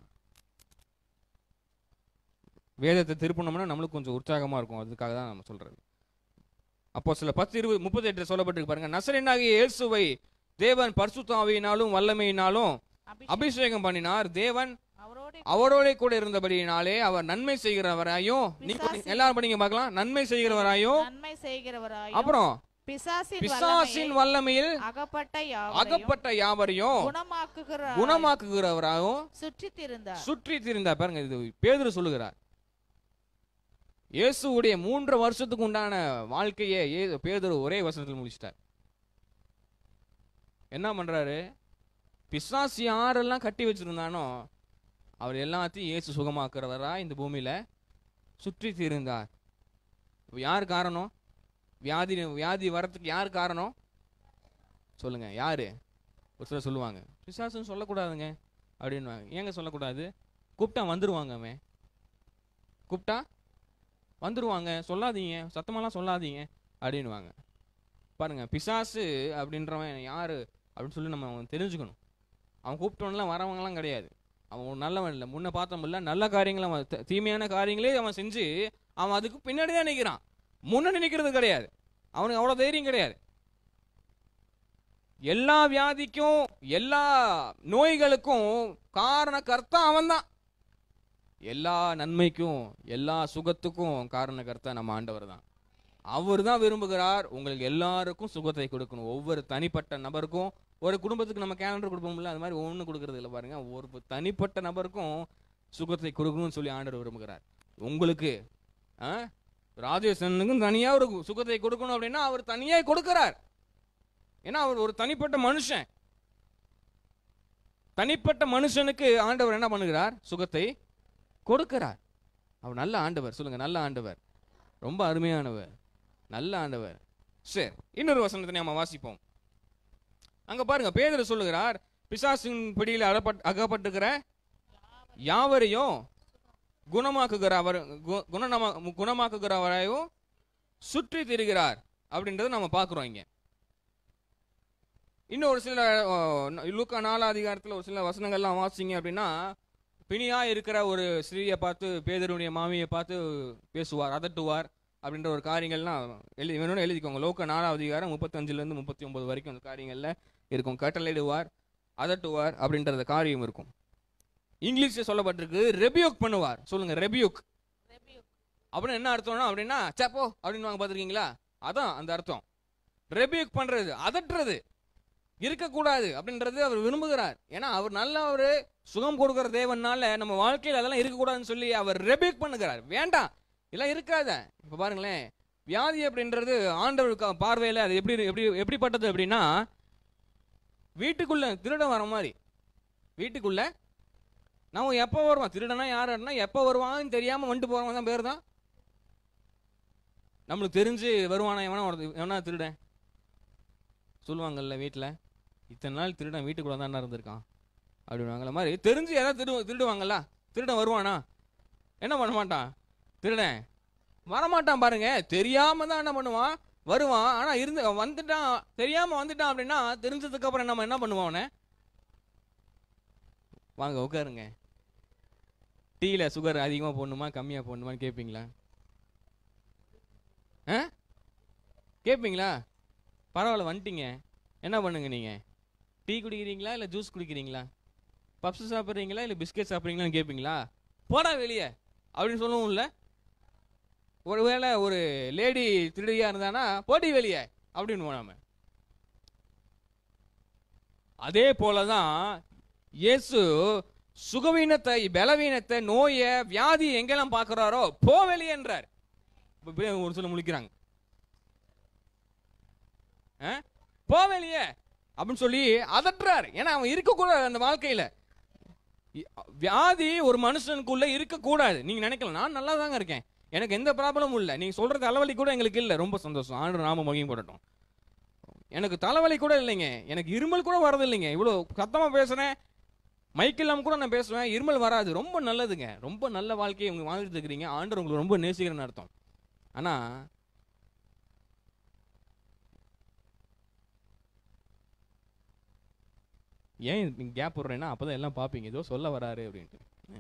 வேதத்தை திருப்பணும்னா நம்மளுக்கு கொஞ்சம் உற்சாகமா இருக்கும் அதுக்காக தான் நம்ம சொல்றது அப்போ சில பத்து இருபது முப்பத்தி எட்டு சொல்லப்பட்டிருக்கு பாருங்க நசரனாகிய இயேசுவை தேவன் பரிசுத்தாவியினாலும் வல்லமையினாலும் அபிஷேகம் அபிஷேகம் பண்ணினார் தேவன் அவரோட அவரோட கூட இருந்தபடியினாலே அவர் நன்மை செய்கிறவராயும் நீங்க பிசாசின் எல்லாரும் படிங்க பார்க்கலாம் நன்மை செய்கிறவராயும் நன்மை செய்கிறவராயும் அப்புறம் பிசாசின் பிசாசின் வல்லமையில் வல்லமையில் அகப்பட்ட யாவரையும் அகப்பட்ட யாவரையும் குணமாக்குகிற குணமாக்குகிறவராகவும் சுற்றி திருந்தார் சுற்றி திரிந்தார் பாருங்க இது பேதுரு சொல்லுகிறார் இயேசுவுடைய மூன்று வருஷத்துக்கு உண்டான வாழ்க்கையை ஏ- பேதுரு ஒரே வசனத்தில் முடிச்சிட்டார் என்ன பண்றாரு பிசாசு யாரெல்லாம் கட்டி வச்சிருந்தானோ அவர் எல்லாத்தையும் இயேசு சுகமாக்குறவரா இந்த பூமியில சுற்றி திரிந்தார் இப்ப யார் காரணம் வியாதி வியாதி வரத்துக்கு யார் காரணம் சொல்லுங்க யாரு ஒரு சிலர் சொல்லுவாங்க பிசாசுன்னு சொல்லக்கூடாதுங்க அப்படின்னுவாங்க ஏங்க சொல்லக்கூடாது கூப்பிட்டா வந்துருவாங்க அவன் கூப்பிட்டா வந்துருவாங்க சொல்லாதீங்க சத்தமாலாம் சொல்லாதீங்க அப்படின்னுவாங்க பாருங்க பிசாசு அப்படின்றவன் யாரு அப்படின்னு சொல்லி நம்ம அவன் தெரிஞ்சுக்கணும் அவன் கூப்பிட்டவன்லாம் வரவங்கலாம் கிடையாது அவன் ஒரு நல்லவன் இல்லை முன்ன பார்த்தோம்ல நல்ல காரியங்களை அவன் த- தீமையான காரியங்களே அவன் செஞ்சு அவன் அதுக்கு பின்னாடி தான் நிற்கிறான் முன்னாடி நிற்கிறது கிடையாது அவனுக்கு அவ்வளோ தைரியம் கிடையாது எல்லா வியாதிக்கும் எல்லா நோய்களுக்கும் காரணக்கர்த்தா அவன்தான் எல்லா நன்மைக்கும் எல்லா சுகத்துக்கும் காரணக்கர்த்தா நம்ம ஆண்டவர் தான் அவர் தான் விரும்புகிறார் உங்களுக்கு எல்லாருக்கும் சுகத்தை கொடுக்கணும் ஒவ்வொரு தனிப்பட்ட நபருக்கும் ஒரு குடும்பத்துக்கு நம்ம கேலண்டர் கொடுப்போம்ல அது மாதிரி ஒன்று கொடுக்கறது இல்லை பாருங்க ஒரு தனிப்பட்ட நபருக்கும் சுகத்தை கொடுக்கணும்னு சொல்லி ஆண்டவர் விரும்புகிறார் உங்களுக்கு ஆ, ராஜேஷனுக்கும் தனியாக ஒரு சுகத்தை கொடுக்கணும் அப்படின்னா அவர் தனியாக கொடுக்கிறார் ஏன்னா அவர் ஒரு தனிப்பட்ட மனுஷன் தனிப்பட்ட மனுஷனுக்கு ஆண்டவர் என்ன பண்ணுகிறார் சுகத்தை கொடுக்கிறார் அவர் நல்ல ஆண்டவர் சொல்லுங்க நல்ல ஆண்டவர் ரொம்ப அருமையானவர் நல்ல ஆண்டவர் சரி இன்னொரு வசனத்தை நம்ம வாசிப்போம் அங்க பாருங்க பேதர் சொல்லுகிறார் பிசாசின் பிடியில் அகப்பட் அகப்பட்டுக்கிற யாவரையும் குணமாக்குகிற அவர் கு- குணநமா குணமாக்குகிறவரையும் சுற்றி திரிகிறார் அப்படின்றத நம்ம பார்க்குறோம் இங்க இன்னும் ஒரு சில அஹ், லூக்கா நாலா அதிகாரத்தில் ஒரு சில வசனங்கள்லாம் வாசிங்க அப்படின்னா பிணியா இருக்கிற ஒரு ஸ்திரீயை பார்த்து பேதருடைய மாமியை பார்த்து பேசுவார் அதட்டுவார் அப்படின்ற ஒரு காரியங்கள்லாம் எழுதி வேணும்னு எழுதிக்கோங்க லோக்க நாலாவது அதிகாரம் முப்பத்தஞ்சுலேருந்து முப்பத்தி ஒன்பது வரைக்கும் அந்த காரியங்களில் இருக்கும் கட்டளையிடுவார் அதட்டுவார் அப்படின்றத காரியம் இருக்கும் இங்கிலீஷில் சொல்லப்பட்டிருக்கு ரெபியூக் பண்ணுவார் சொல்லுங்க ரெபியூக் ரெபியூக் அப்படின்னு என்ன அர்த்தம்னா அப்படின்னா சப்போ அப்படின்னு வாங்க பார்த்துருக்கீங்களா அதான் அந்த அர்த்தம் ரெபியூக் பண்றது அதட்டுறது இருக்கக்கூடாது அப்படின்றது அவர் விரும்புகிறார் ஏன்னா அவர் நல்ல ஒரு சுகம் கொடுக்கிற தேவனால நம்ம வாழ்க்கையில் அதெல்லாம் இருக்கக்கூடாதுன்னு சொல்லி அவர் ரெபியூக் பண்ணுகிறார் வேண்டாம் இதெல்லாம் இருக்காத இப்போ பாருங்களேன் வியாதி அப்படின்றது ஆண்டவருக்கு பார்வையில் அது எப்படி எப்படி எப்படிப்பட்டது அப்படின்னா வீட்டுக்குள்ள திருடன் வர மாதிரி வீட்டுக்குள்ள நம்ம எப்போ வருவான் திருடனா யாருன்னா எப்போ வருவான்னு தெரியாம வந்துட்டு போறவன் தான் பேர் தான் நம்மளுக்கு தெரிஞ்சு வருவானா எவனா ஒருத்த- எவனா திருடன் சொல்லுவாங்கல்ல வீட்டில் இத்தனை நாள் திருடன் வீட்டுக்குள்ள தான் இருந்திருக்கான் அப்படின்வாங்கள மாதிரி தெரிஞ்சு யாராவது திருடு திருடுவாங்கல்ல திருடன் வருவானா என்ன பண்ண மாட்டான் திருடன் வரமாட்டான் பாருங்க தெரியாம தான் என்ன பண்ணுவான் வருவான் ஆனா இருந்து வந்துட்டான் தெரியாம வந்துட்டான் அப்படின்னா தெரிஞ்சதுக்கு அப்புறம் நம்ம என்ன பண்ணுவோம் அவனை வாங்க உட்காருங்க டீல சுகர் அதிகமாக போடணுமா கம்மியாக போடணுமான்னு கேட்பீங்களா ஆ கேட்பீங்களா பரவாயில்ல வந்துட்டீங்க என்ன பண்ணுங்க நீங்கள் டீ குடிக்கிறீங்களா இல்லை ஜூஸ் குடிக்கிறீங்களா பப்ஸ் சாப்பிட்றீங்களா இல்லை பிஸ்கெட் சாப்பிட்றீங்களான்னு கேட்பீங்களா போடா வெளியே அப்படின்னு சொல்லவும் இல்லை ஒருவேளை ஒரு லேடி திருடியா இருந்தானா போடி வெளியே அப்படின்னு நாம அதே போல தான் இயேசு சுகவீனத்தை பலவீனத்தை நோயை வியாதி எங்கெல்லாம் பார்க்குறாரோ போ வெளியேன்றார் இப்ப இப்படியே ஒரு சில முழிக்கிறாங்க ஆ? போ வெளியே அப்படின்னு சொல்லி அதட்டுறார் ஏன்னா அவன் இருக்கக்கூடாது அந்த வாழ்க்கையில இ- வியாதி ஒரு மனுஷனுக்குள்ள இருக்கக்கூடாது நீங்க நினைக்கலாம் நான் நல்லா தாங்க இருக்கேன் எனக்கு எந்த ப்ராப்ளமும் இல்லை நீங்க சொல்ற தலைவலி கூட எங்களுக்கு இல்லை ரொம்ப சந்தோஷம் ஆண்டு நாம மகியும் போடட்டும் எனக்கு தலைவலி கூட இல்லைங்க எனக்கு இருமல் கூட வரது இல்லைங்க இவ்வளோ சத்தமா பேசுறேன் மைக் இல்லாம கூட நான் பேசுவேன் இருமல் வராது ரொம்ப நல்லதுங்க ரொம்ப நல்ல வாழ்க்கையை உங்க வாழ்ந்துட்டு இருக்கிறீங்க ஆண்டவர் உங்களுக்கு ரொம்ப நேசிக்கிறேன்னு அர்த்தம் ஆனா ஏன் நீங்க கேப் விடுறேன்னா அப்பதான் எல்லாம் பார்ப்பீங்க ஏதோ சொல்ல வராரு அப்படின்ட்டு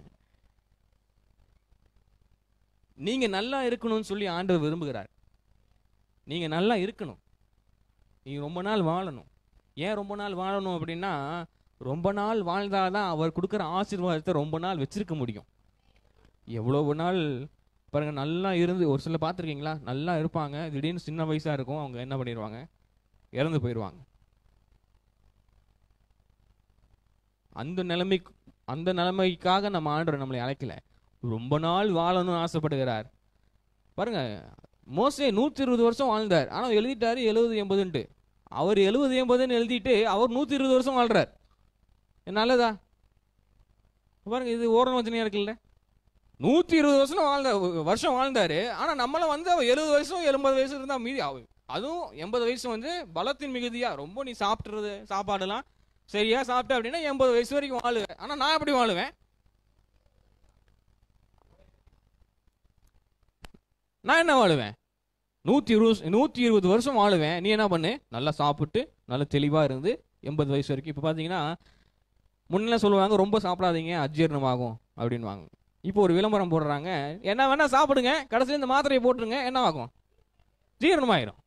நீங்க நல்லா இருக்கணும்னு சொல்லி ஆண்டவர் விரும்புகிறார் நீங்க நல்லா இருக்கணும் நீங்க ரொம்ப நாள் வாழணும் ஏன் ரொம்ப நாள் வாழணும் அப்படின்னா ரொம்ப நாள் வாழ்ந்தாதான் அவர் கொடுக்குற ஆசீர்வாதத்தை ரொம்ப நாள் வச்சிருக்க முடியும் எவ்வளவு நாள் பாருங்க நல்லா இருந்து ஒரு சில பார்த்துருக்கீங்களா நல்லா இருப்பாங்க திடீர்னு சின்ன வயசா இருக்கும் அவங்க என்ன பண்ணிடுவாங்க இறந்து போயிடுவாங்க அந்த நிலைமை அந்த நிலைமைக்காக நம்ம ஆண்டவர் நம்மளை அழைக்கல ரொம்ப நாள் வாழணும்னு ஆசைப்படுகிறார் பாருங்க மோசே நூற்றி இருபது வருஷம் வாழ்ந்தார் ஆனால் எழுதிட்டாரு எழுபது எண்பதுன்ட்டு அவர் எழுபது எண்பதுன்னு எழுதிட்டு அவர் நூற்றி இருபது வருஷம் வாழ்றார் இது நல்லதா பாருங்க இது ஓரண வச்சனையா இருக்குல்ல நூற்றி இருபது வருஷம் வாழ்ந்த வருஷம் வாழ்ந்தாரு ஆனால் நம்மள வந்து அவர் எழுபது வயசும் எண்பது வயசு இருந்தால் மீதி அவ- அதுவும் எண்பது வயசு வந்து பலத்தின் மிகுதியா ரொம்ப நீ சாப்பிட்றது சாப்பாடுலாம் சரியா சாப்பிட்ட அப்படின்னா எண்பது வயசு வரைக்கும் வாழுவேன் ஆனால் நான் எப்படி வாழுவேன் நான் என்ன வாழுவேன் நூற்றி இருபது நூற்றி இருபது வருஷம் வாழுவேன் நீ என்ன பண்ணு நல்லா சாப்பிட்டு நல்லா தெளிவாக இருந்து எண்பது வயசு வரைக்கும் இப்போ பார்த்தீங்கன்னா முன்னெல்லாம் சொல்லுவாங்க ரொம்ப சாப்பிடாதீங்க அஜீரணமாகும் அப்படின்வாங்க இப்போ ஒரு விளம்பரம் போடுறாங்க என்ன வேணா சாப்பிடுங்க கடைசியில் இந்த மாத்திரையை போட்டுருங்க என்ன ஆகும் ஜீரணமாயிரும்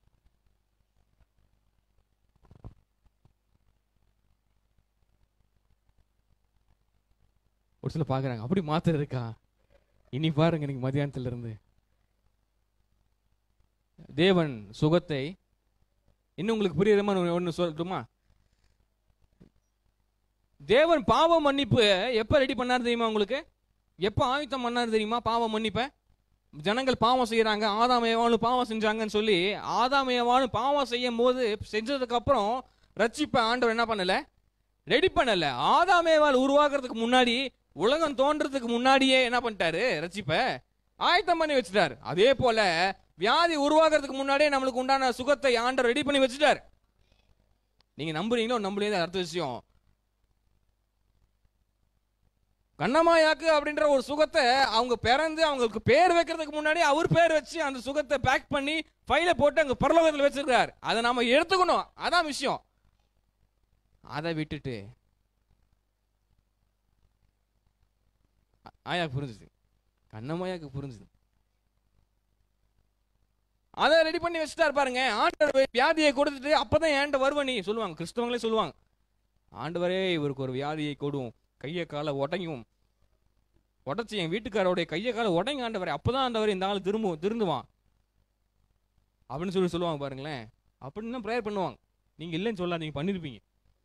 ஒரு சில பார்க்குறாங்க அப்படி மாத்திரை இருக்கா இனி பாருங்க இன்னைக்கு மதியானத்துல இருந்து தேவன் சுகத்தை இன்னும் உங்களுக்கு புரியுற மாதிரி ஒன்று சொல்லட்டுமா தேவன் பாவ மன்னிப்பு எப்போ ரெடி பண்ணார் தெரியுமா உங்களுக்கு எப்போ ஆயுத்தம் பண்ணார் தெரியுமா பாவ மன்னிப்பை ஜனங்கள் பாவம் செய்யறாங்க ஆதாம் ஏவாளும் பாவம் செஞ்சாங்கன்னு சொல்லி ஆதாம் ஏவாளும் பாவம் செய்யும் போது செஞ்சதுக்கு அப்புறம் ரட்சிப்பை ஆண்டவர் என்ன பண்ணல ரெடி பண்ணல ஆதாம் ஏவாள் உருவாக்குறதுக்கு முன்னாடி உலகம் தோன்றதுக்கு முன்னாடியே என்ன பண்ணிட்டாரு ரட்சிப்பை ஆயத்தம் பண்ணி வச்சுட்டாரு அதே போல வியாதி உருவாக்குறதுக்கு முன்னாடியே நம்மளுக்கு உண்டான சுகத்தை ஆண்டவர் ரெடி பண்ணி வச்சுட்டாரு நீங்க நம்புறீங்களோ நம்பலையோ அர்த்த விஷயம் கண்ணமாயாக்கு அப்படின்ற ஒரு சுகத்தை அவங்க பிறந்து அவங்களுக்கு பேர் வைக்கிறதுக்கு முன்னாடி அவர் பேர் வச்சு அந்த சுகத்தை பேக் பண்ணி ஃபைல போட்டு அங்க பரலோகத்தில் வச்சிருக்காரு அதை நாம எடுத்துக்கணும் அதான் விஷயம் அதை விட்டுட்டு ஆ- ஆயாக்கு புரிஞ்சுது கண்ணமாயாக்கு புரிஞ்சுது அதை ரெடி பண்ணி வச்சுட்டாரு பாருங்க ஆண்டவர் வியாதியை கொடுத்துட்டு அப்பதான் ஏன்ட்ட வருவ நீ சொல்லுவாங்க கிறிஸ்தவங்களே சொல்லுவாங்க ஆண்டவரே இவருக்கு ஒரு வியாதியை கொடும் கையை காலை உடையும் உடச்சி என் வீட்டுக்காரோடைய கையை காலை உடைங்க ஆண்டவரே அப்பதான் ஆண்டவர் இந்த ஆள் திரும்ப திருந்துவான் அப்படின்னு சொல்லி சொல்லுவாங்க பாருங்களேன் அப்படின்னு தான் ப்ரேயர் பண்ணுவாங்க நீங்க இல்லைன்னு சொல்லாதீங்க பண்ணிருப்பீங்க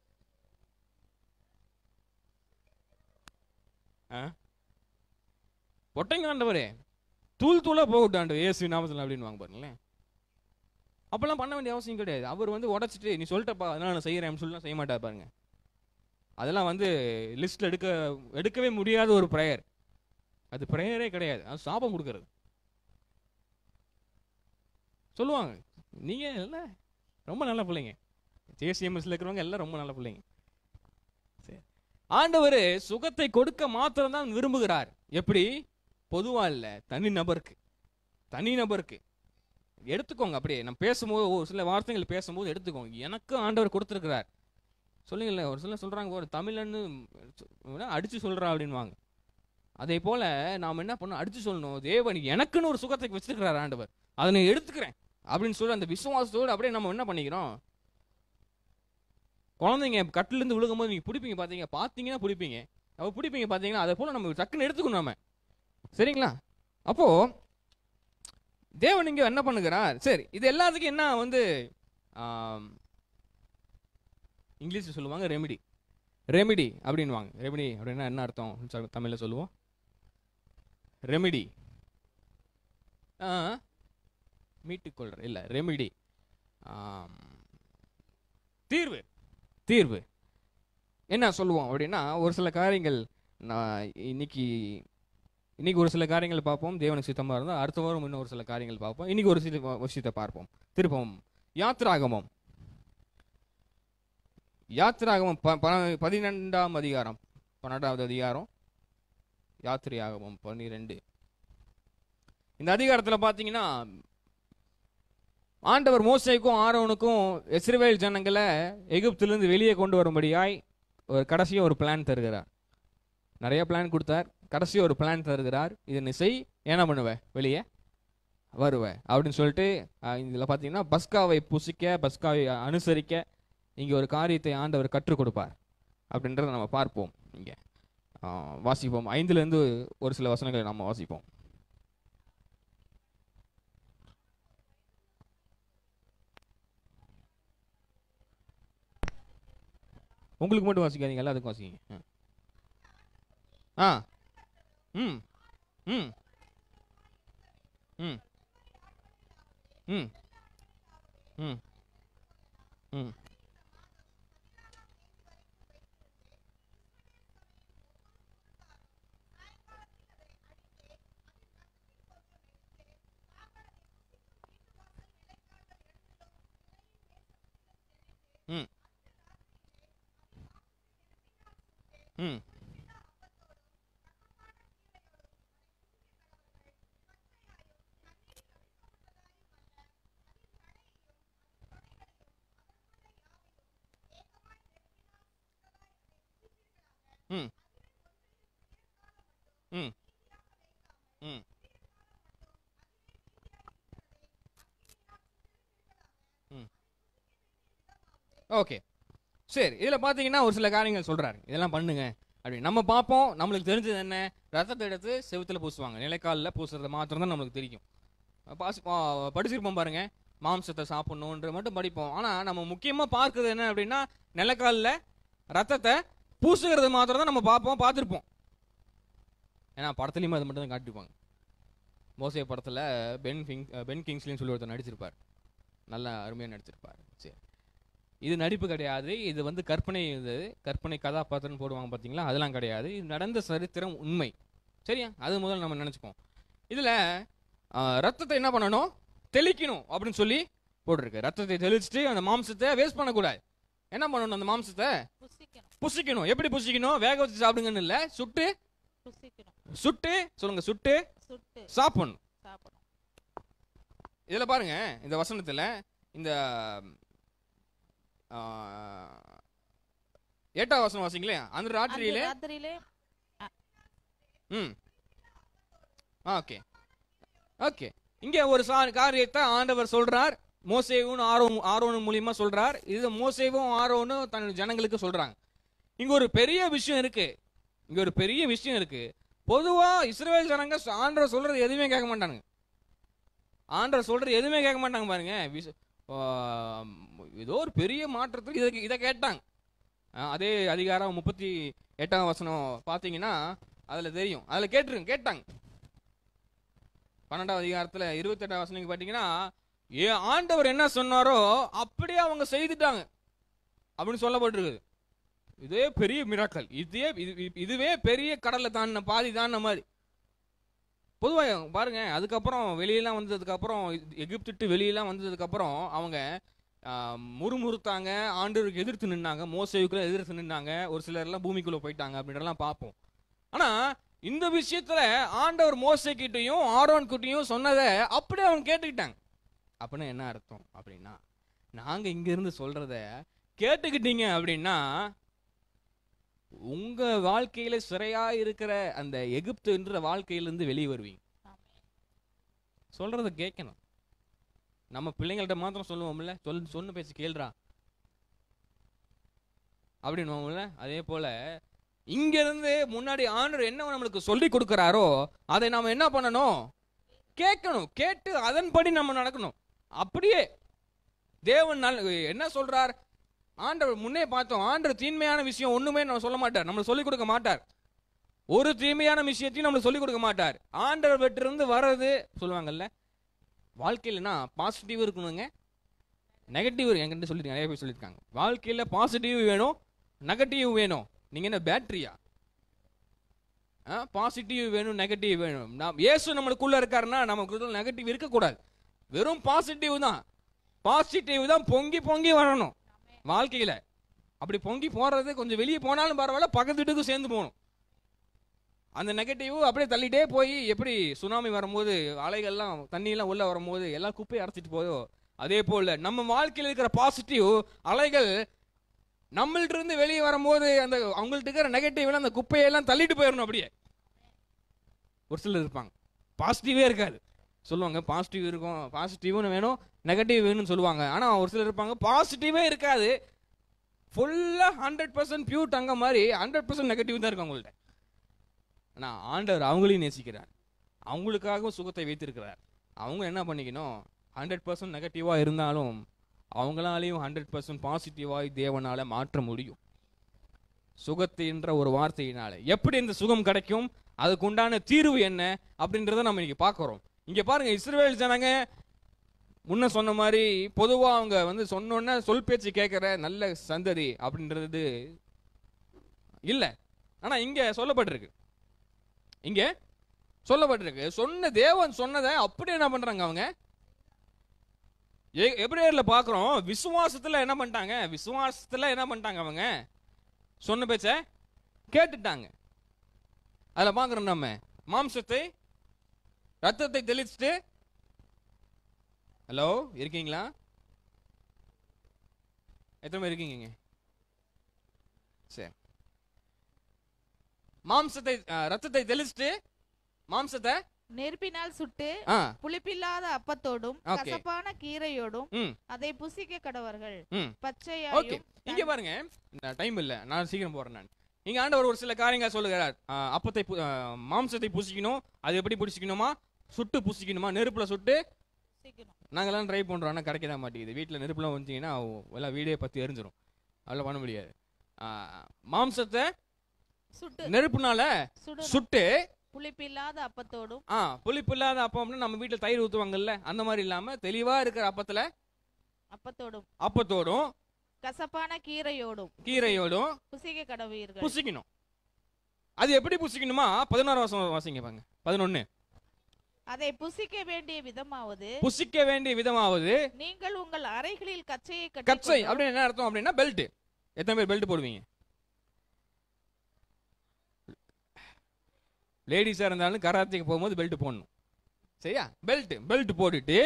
ஆ ஒட்டைங்க ஆண்டவரே தூள் தூளா போகட்டும் ஆண்டவர் ஏசு நாமத்தில் அப்படின்னு வாங்க பாருங்களேன் அப்பெல்லாம் பண்ண வேண்டிய அவசியம் கிடையாது அவர் வந்து உடைச்சிட்டு நீ சொல்லிட்டப்பா அதனால நான் செய்யறேன் சொல்லலாம் செய்ய மாட்டார் பாருங்க அதெல்லாம் வந்து லிஸ்ட்ல எடுக்க எடுக்கவே முடியாத ஒரு ப்ரேயர் அது ப்ரேயரே கிடையாது அது சாபம் கொடுக்கறது சொல்லுவாங்க நீங்க இல்ல ரொம்ப நல்ல பிள்ளைங்க ஜேசிஎம்எஸ்ல இருக்கிறவங்க எல்லாம் ரொம்ப நல்ல பிள்ளைங்க சரி ஆண்டவர் சுகத்தை கொடுக்க மாத்திரம் தான் விரும்புகிறார் எப்படி பொதுவா இல்ல தனி நபருக்கு தனி நபருக்கு எடுத்துக்கோங்க அப்படியே நம்ம பேசும்போது ஒரு சில வார்த்தைகள் பேசும்போது எடுத்துக்கோங்க எனக்கும் ஆண்டவர் கொடுத்துருக்கிறார் சொல்லுங்கல்ல ஒரு சில சொல்றாங்க ஒரு தமிழன்னு சொ- அடிச்சு சொல்றா அப்படின்வாங்க அதே போல நாம் என்ன பண்ணணும் அடிச்சு சொல்லணும் தேவன் எனக்குன்னு ஒரு சுகத்தை வச்சிருக்கிறார் ஆண்டவர் அதை நான் எடுத்துக்கிறேன் அப்படின்னு சொல்லி அந்த விசுவாசத்தோடு அப்படியே நம்ம என்ன பண்ணிக்கிறோம் குழந்தைங்க கட்டில இருந்து விழுகும்போது நீங்க பிடிப்பீங்க பாத்தீங்க பாத்தீங்கன்னா பிடிப்பீங்க அப்ப பிடிப்பீங்க பாத்தீங்கன்னா அதே போல நம்ம டக்குன்னு எடுத்துக்கணும் நம்ம சரிங்களா அப்போ தேவன் இங்க என்ன பண்ணுகிறார் சரி இது எல்லாத்துக்கும் என்ன வந்து ஆம், இங்கிலீஷ்ல சொல்லுவாங்க ரெமிடி ரெமிடி அப்படின்வாங்க ரெமிடி அப்படின்னா என்ன அர்த்தம் சொ- தமிழ்ல சொல்லுவோம் ரெமிடி ஆ மீட்டுக்கொள்ற இல்ல ரெமிடி தீர்வு தீர்வு என்ன சொல்லுவோம் அப்படின்னா ஒரு சில காரியங்கள் நான் இன்னைக்கு இன்னைக்கு ஒரு சில காரியங்கள் பார்ப்போம் தேவனுக்கு சித்தமாக இருந்தால் அடுத்த வாரம் இன்னும் ஒரு சில காரியங்கள் பார்ப்போம் இன்னைக்கு ஒரு சில விஷயத்தை பார்ப்போம் திருப்பம் யாத்ராகமம் யாத்ராகமம் ப ப- பதினெண்டாம் அதிகாரம் பன்னெண்டாவது அதிகாரம் யாத்திரையாகமம் பன்னிரெண்டு இந்த அதிகாரத்தில் பார்த்தீங்கன்னா ஆண்டவர் மோசேக்கும் ஆரோனுக்கும் இஸ்ரவேல் ஜனங்களை எகிப்திலிருந்து வெளியே கொண்டு வரும்படியாய் ஒரு கடைசியாக ஒரு பிளான் தருகிறார் நிறைய பிளான் கொடுத்தார் கடைசி ஒரு பிளான் தருகிறார் இதை நீ செய் என்ன பண்ணுவ வெளியே வருவ அப்படின்னு சொல்லிட்டு அஹ், இதுல பார்த்தீங்கன்னா பஸ்காவை புசிக்க பஸ்காவை அனுசரிக்க இங்கே ஒரு காரியத்தை ஆண்டவர் கற்றுக் கொடுப்பார் அப்படின்றத நம்ம பார்ப்போம் இங்கே வாசிப்போம் ஐந்துலேருந்து ஒரு சில வசனங்களை நம்ம வாசிப்போம் உங்களுக்கு மட்டும் வாசிக்காதீங்க எல்லாத்துக்கும் வாசிங்க ஆ ம் ம் ம் ம் ம் ம் ம் ம் ம் ம் ஓகே சரி இதில் பார்த்தீங்கன்னா ஒரு சில காரியங்கள் சொல்கிறாரு இதெல்லாம் பண்ணுங்க அப்படி நம்ம பார்ப்போம் நம்மளுக்கு தெரிஞ்சது என்ன ரத்தத்தை எடுத்து செவுத்துல பூசுவாங்க நிலைக்காலில் பூசுறது மாத்திரம் தான் நம்மளுக்கு தெரியும் பாஸ் பா- படிச்சிருப்போம் பாருங்க மாம்சத்தை சாப்பிடணுன்ற மட்டும் படிப்போம் ஆனால் நம்ம முக்கியமாக பார்க்குறது என்ன அப்படின்னா நிலக்காலில் ரத்தத்தை பூசுகிறது மாத்திரம் தான் நம்ம பார்ப்போம் பார்த்துருப்போம் ஏன்னா படத்துலையுமே அது மட்டும் தான் காட்டிருப்பாங்க மோசே படத்தில் பென் கிங் பென் கிங்ஸ்லின்னு சொல்லி ஒருத்தர் நடிச்சிருப்பார் நல்லா அருமையாக நடிச்சிருப்பார் சரி இது நடிப்பு கிடையாது இது வந்து கற்பனை இது கற்பனை கதாபாத்திரம் போடுவாங்க பார்த்தீங்களா அதெல்லாம் கிடையாது இது நடந்த சரித்திரம் உண்மை சரியா அது முதல்ல நம்ம நினச்சிப்போம் இதில் ரத்தத்தை என்ன பண்ணணும் தெளிக்கணும் அப்படின்னு சொல்லி போட்டிருக்கு ரத்தத்தை தெளிச்சுட்டு அந்த மாம்சத்தை வேஸ்ட் பண்ணக்கூடாது என்ன பண்ணணும் அந்த மாம்சத்தை புசிக்கணும் புசிக்கணும் எப்படி புசிக்கணும் வேக வச்சு சாப்பிடுங்கன்னு இல்லை சுட்டு புசிக்கணும் சுட்டு சொல்லுங்க சுட்டு சுட்டு சாப்பிடணும் சாப்பிடணும் இதில் பாருங்க இந்த வசனத்தில் இந்த ஆ, எட்டாவது வசனம் வாசிங்களே அந்த அந்த ராத்திரியிலே ராத்திரியிலே ம் ஓகே ஓகே இங்கே ஒரு சா காரியத்தை ஆண்டவர் சொல்றார் மோசேவும் ஆரோன் ஆரோனும் மூலியமா சொல்றார் இது மோசேவும் ஆரோனும் தன் ஜனங்களுக்கு சொல்றாங்க இங்க ஒரு பெரிய விஷயம் இருக்கு இங்க ஒரு பெரிய விஷயம் இருக்கு பொதுவா இஸ்ரவேல் ஜனங்க ச- ஆண்டவர் சொல்றது எதுவுமே கேட்க மாட்டானுங்க ஆண்டவர் சொல்றது எதுவுமே கேட்க மாட்டாங்க பாருங்க விச- ஆ, ஏதோ ஒரு பெரிய மாற்றத்துக்கு இதை இதை கேட்டாங்க ஆ, அதே அதிகாரம் முப்பத்தி எட்டாம் வசனம் பார்த்தீங்கன்னா அதில் தெரியும் அதில் கேட்டுருங்க கேட்டாங்க பன்னெண்டாம் அதிகாரத்தில் இருபத்தெட்டாம் வசனம் பார்த்தீங்கன்னா ஏ ஆண்டவர் என்ன சொன்னாரோ அப்படியே அவங்க செய்துட்டாங்க அப்படின்னு சொல்லப்பட்டிருக்குது இதே பெரிய மிராக்கல் இதே இது- இது- இதுவே பெரிய கடல்ல தாண்டின பாதி தாண்டின மாதிரி பொதுவாக பாருங்க அதுக்கப்புறம் வெளியெல்லாம் வந்ததுக்கப்புறம் எகிப்து விட்டு வெளியெல்லாம் வந்ததுக்கப்புறம் அவங்க ஆஹ், முறுமுறுத்தாங்க ஆண்டவருக்கு எதிர்த்து நின்னாங்க மோசைக்குள்ள எதிர்த்து நின்னாங்க ஒரு சிலர்லாம் பூமிக்குள்ள போயிட்டாங்க அப்படின்றலாம் பார்ப்போம் ஆனா இந்த விஷயத்துல ஆண்டவர் மோசை கிட்டையும் ஆரோன் கிட்டையும் சொன்னதை அப்படியே அவங்க கேட்டுக்கிட்டாங்க அப்படின்னா என்ன அர்த்தம் அப்படின்னா நாங்க இங்க இருந்து சொல்றத கேட்டுக்கிட்டீங்க அப்படின்னா உங்க வாழ்க்கையில சிறையா இருக்கிற அந்த எகிப்துன்ற வாழ்க்கையிலிருந்து வெளியே வருவீங்க சொல்றத கேட்கணும் நம்ம பிள்ளைங்கள்ட்ட மாத்திரம் சொல்லுவோம்ல சொல் சொன்ன பேச்சு கேள்றா அப்படின்னுவோம்ல அதே போல இங்க இருந்து முன்னாடி ஆண்டவர் என்ன நம்மளுக்கு சொல்லி கொடுக்கறாரோ அதை நாம என்ன பண்ணணும் கேட்கணும் கேட்டு அதன்படி நம்ம நடக்கணும் அப்படியே தேவன் நல்ல என்ன சொல்றார் ஆண்டவர் முன்னே பார்த்தோம் ஆண்டவர் தீன்மையான விஷயம் ஒண்ணுமே நம்ம சொல்ல மாட்டார் நம்மளுக்கு சொல்லிக் கொடுக்க மாட்டார் ஒரு தீமையான விஷயத்தையும் நம்மளுக்கு சொல்லிக் கொடுக்க மாட்டார் ஆண்டவர் வெற்றிருந்து வர்றது சொல்லுவாங்கல்ல வாழ்க்கையிலனா பாசிட்டிவ் இருக்கணுங்க நெகட்டிவ் என்கிட்ட சொல்லி நிறைய பேர் சொல்லியிருக்காங்க வாழ்க்கையில பாசிட்டிவ் வேணும் நெகட்டிவ் வேணும் நீங்க என்ன பேட்டரியா பாசிட்டிவ் வேணும் நெகட்டிவ் வேணும் நாம் இயேசு நம்மளுக்குள்ள இருக்காருன்னா நமக்கு நெகட்டிவ் இருக்கக்கூடாது வெறும் பாசிட்டிவ் தான் பாசிட்டிவ் தான் பொங்கி பொங்கி வரணும் வாழ்க்கையில அப்படி பொங்கி போறது கொஞ்சம் வெளியே போனாலும் பரவாயில்ல பக்கத்து வீட்டுக்கும் சேர்ந்து போகணும் அந்த நெகட்டிவ் அப்படியே தள்ளிட்டே போய் எப்படி சுனாமி வரும்போது அலைகள்லாம் தண்ணியெல்லாம் உள்ள வரும்போது எல்லாம் குப்பையை அரைச்சிட்டு போதோ அதே போல நம்ம வாழ்க்கையில் இருக்கிற பாசிட்டிவ் அலைகள் நம்மள்ட்ட இருந்து வெளியே வரும்போது அந்த அவங்கள்ட்ட இருக்கிற நெகட்டிவ் அந்த குப்பையெல்லாம் தள்ளிட்டு போயிடணும் அப்படியே ஒரு சிலர் இருப்பாங்க பாசிட்டிவே இருக்காது சொல்லுவாங்க பாசிட்டிவ் இருக்கும் பாசிட்டிவ்னு வேணும் நெகட்டிவ் வேணும்னு சொல்லுவாங்க ஆனால் ஒரு சிலர் இருப்பாங்க பாசிட்டிவே இருக்காது ஃபுல்லாக ஹண்ட்ரட் பர்சன்ட் பியூர் தங்க மாதிரி ஹண்ட்ரட் பர்சன்ட் நெகட்டிவ் தான் இருக்கும் அவங்கள்ட்ட ஆனால் ஆண்டவர் அவங்களையும் நேசிக்கிறார் அவங்களுக்காகவும் சுகத்தை வைத்திருக்கிறார் அவங்க என்ன பண்ணிக்கணும் ஹண்ட்ரட் பர்சன்ட் நெகட்டிவாக இருந்தாலும் அவங்களாலையும் ஹண்ட்ரட் பர்சன்ட் பாசிட்டிவாக தேவனால மாற்ற முடியும் சுகத்தின்ற ஒரு வார்த்தையினால எப்படி இந்த சுகம் கிடைக்கும் அதுக்கு உண்டான தீர்வு என்ன அப்படின்றத நம்ம இன்னைக்கு பார்க்குறோம் இங்க பாருங்க இஸ்ரேல் ஜனங்க முன்ன சொன்ன மாதிரி பொதுவா அவங்க வந்து சொன்னோன்னே சொல் பேச்சு கேட்கிற நல்ல சந்ததி அப்படின்றது இல்ல ஆனா இங்க சொல்லப்பட்டிருக்கு இங்க சொல்லப்பட்டிருக்கு சொன்ன தேவன் சொன்னதை அப்படி என்ன பண்றாங்க அவங்க எ- எபிரேயர்ல பாக்குறோம் விசுவாசத்துல என்ன பண்ணிட்டாங்க விசுவாசத்துல என்ன பண்ணிட்டாங்க அவங்க சொன்ன பேச்ச கேட்டுட்டாங்க அதுல பாக்குறோம் நம்ம மாம்சத்தை ரத்தத்தை தெளிச்சுட்டு ஹலோ இருக்கீங்களா எத்தனை பேர் இருக்கீங்க இங்க? சரி மாம்சத்தை அஹ், ரத்தத்தை தெளிச்சுட்டு மாம்சத்தை நெருப்பினால் சுட்டு ஆ புளிப்பில்லாத அப்பத்தோடும் Okay. கசப்பான கீரையோடும் ம் அதை புசிக்க கடவர்கள் ம் ஓகே பச்சையாயும் இங்க பாருங்க டைம் இல்ல நான் சீக்கிரம் போறேன் நான் இங்க ஆண்டவர் ஒரு சில காரியங்கள் சொல்லுகிறார் ஆ, அப்பத்தை பு- ஆ, மாம்சத்தை புசிக்கணும் அது எப்படி புசிக்கணுமா சுட்டு புசிக்கணுமா நெருப்புல சுட்டு புசிக்கணும். நாங்கெல்லாம் ட்ரை பண்றோம் ஆனால் கிடைக்க தான் மாட்டேங்குது வீட்டில் நெருப்புலாம் வந்துச்சிங்கன்னா எல்லாம் வீடே பத்தி எரிஞ்சிரும் அதெல்லாம் பண்ண முடியாது ஆ, மாம்சத்தை சுட்டு நெருப்புனால சுடணும் சுட்டு புளிப்பில்லாத அப்பத்தோடும் ஆ புளிப்பு இல்லாத அப்பம்னு நம்ம வீட்டில் தயிர் ஊற்றுவாங்கல்ல அந்த மாதிரி இல்லாம தெளிவா இருக்கிற அப்பத்துல அப்பத்தோடும் அப்பத்தோடும் கசப்பான கீரையோடும் கீரையோடும் புசிக்க கடவீர்கள் புசிக்கணும் அது எப்படி புசிக்கணுமா பதினோரு வருஷம் வாசிங்க பாங்க பதினொன்னு அதை புசிக்க வேண்டிய விதமாவது புசிக்க வேண்டிய விதமாவது நீங்கள் உங்கள் அறைகளில் கச்சையை கச்சை கட்டி அப்படின்னு என்ன அர்த்தம் அப்படின்னா பெல்ட் எத்தனை பேர் பெல்ட் போடுவீங்க லேடிஸா இருந்தாலும் கராத்தேக்கு போகும்போது பெல்ட் போடணும் சரியா பெல்ட் பெல்ட் போட்டுட்டு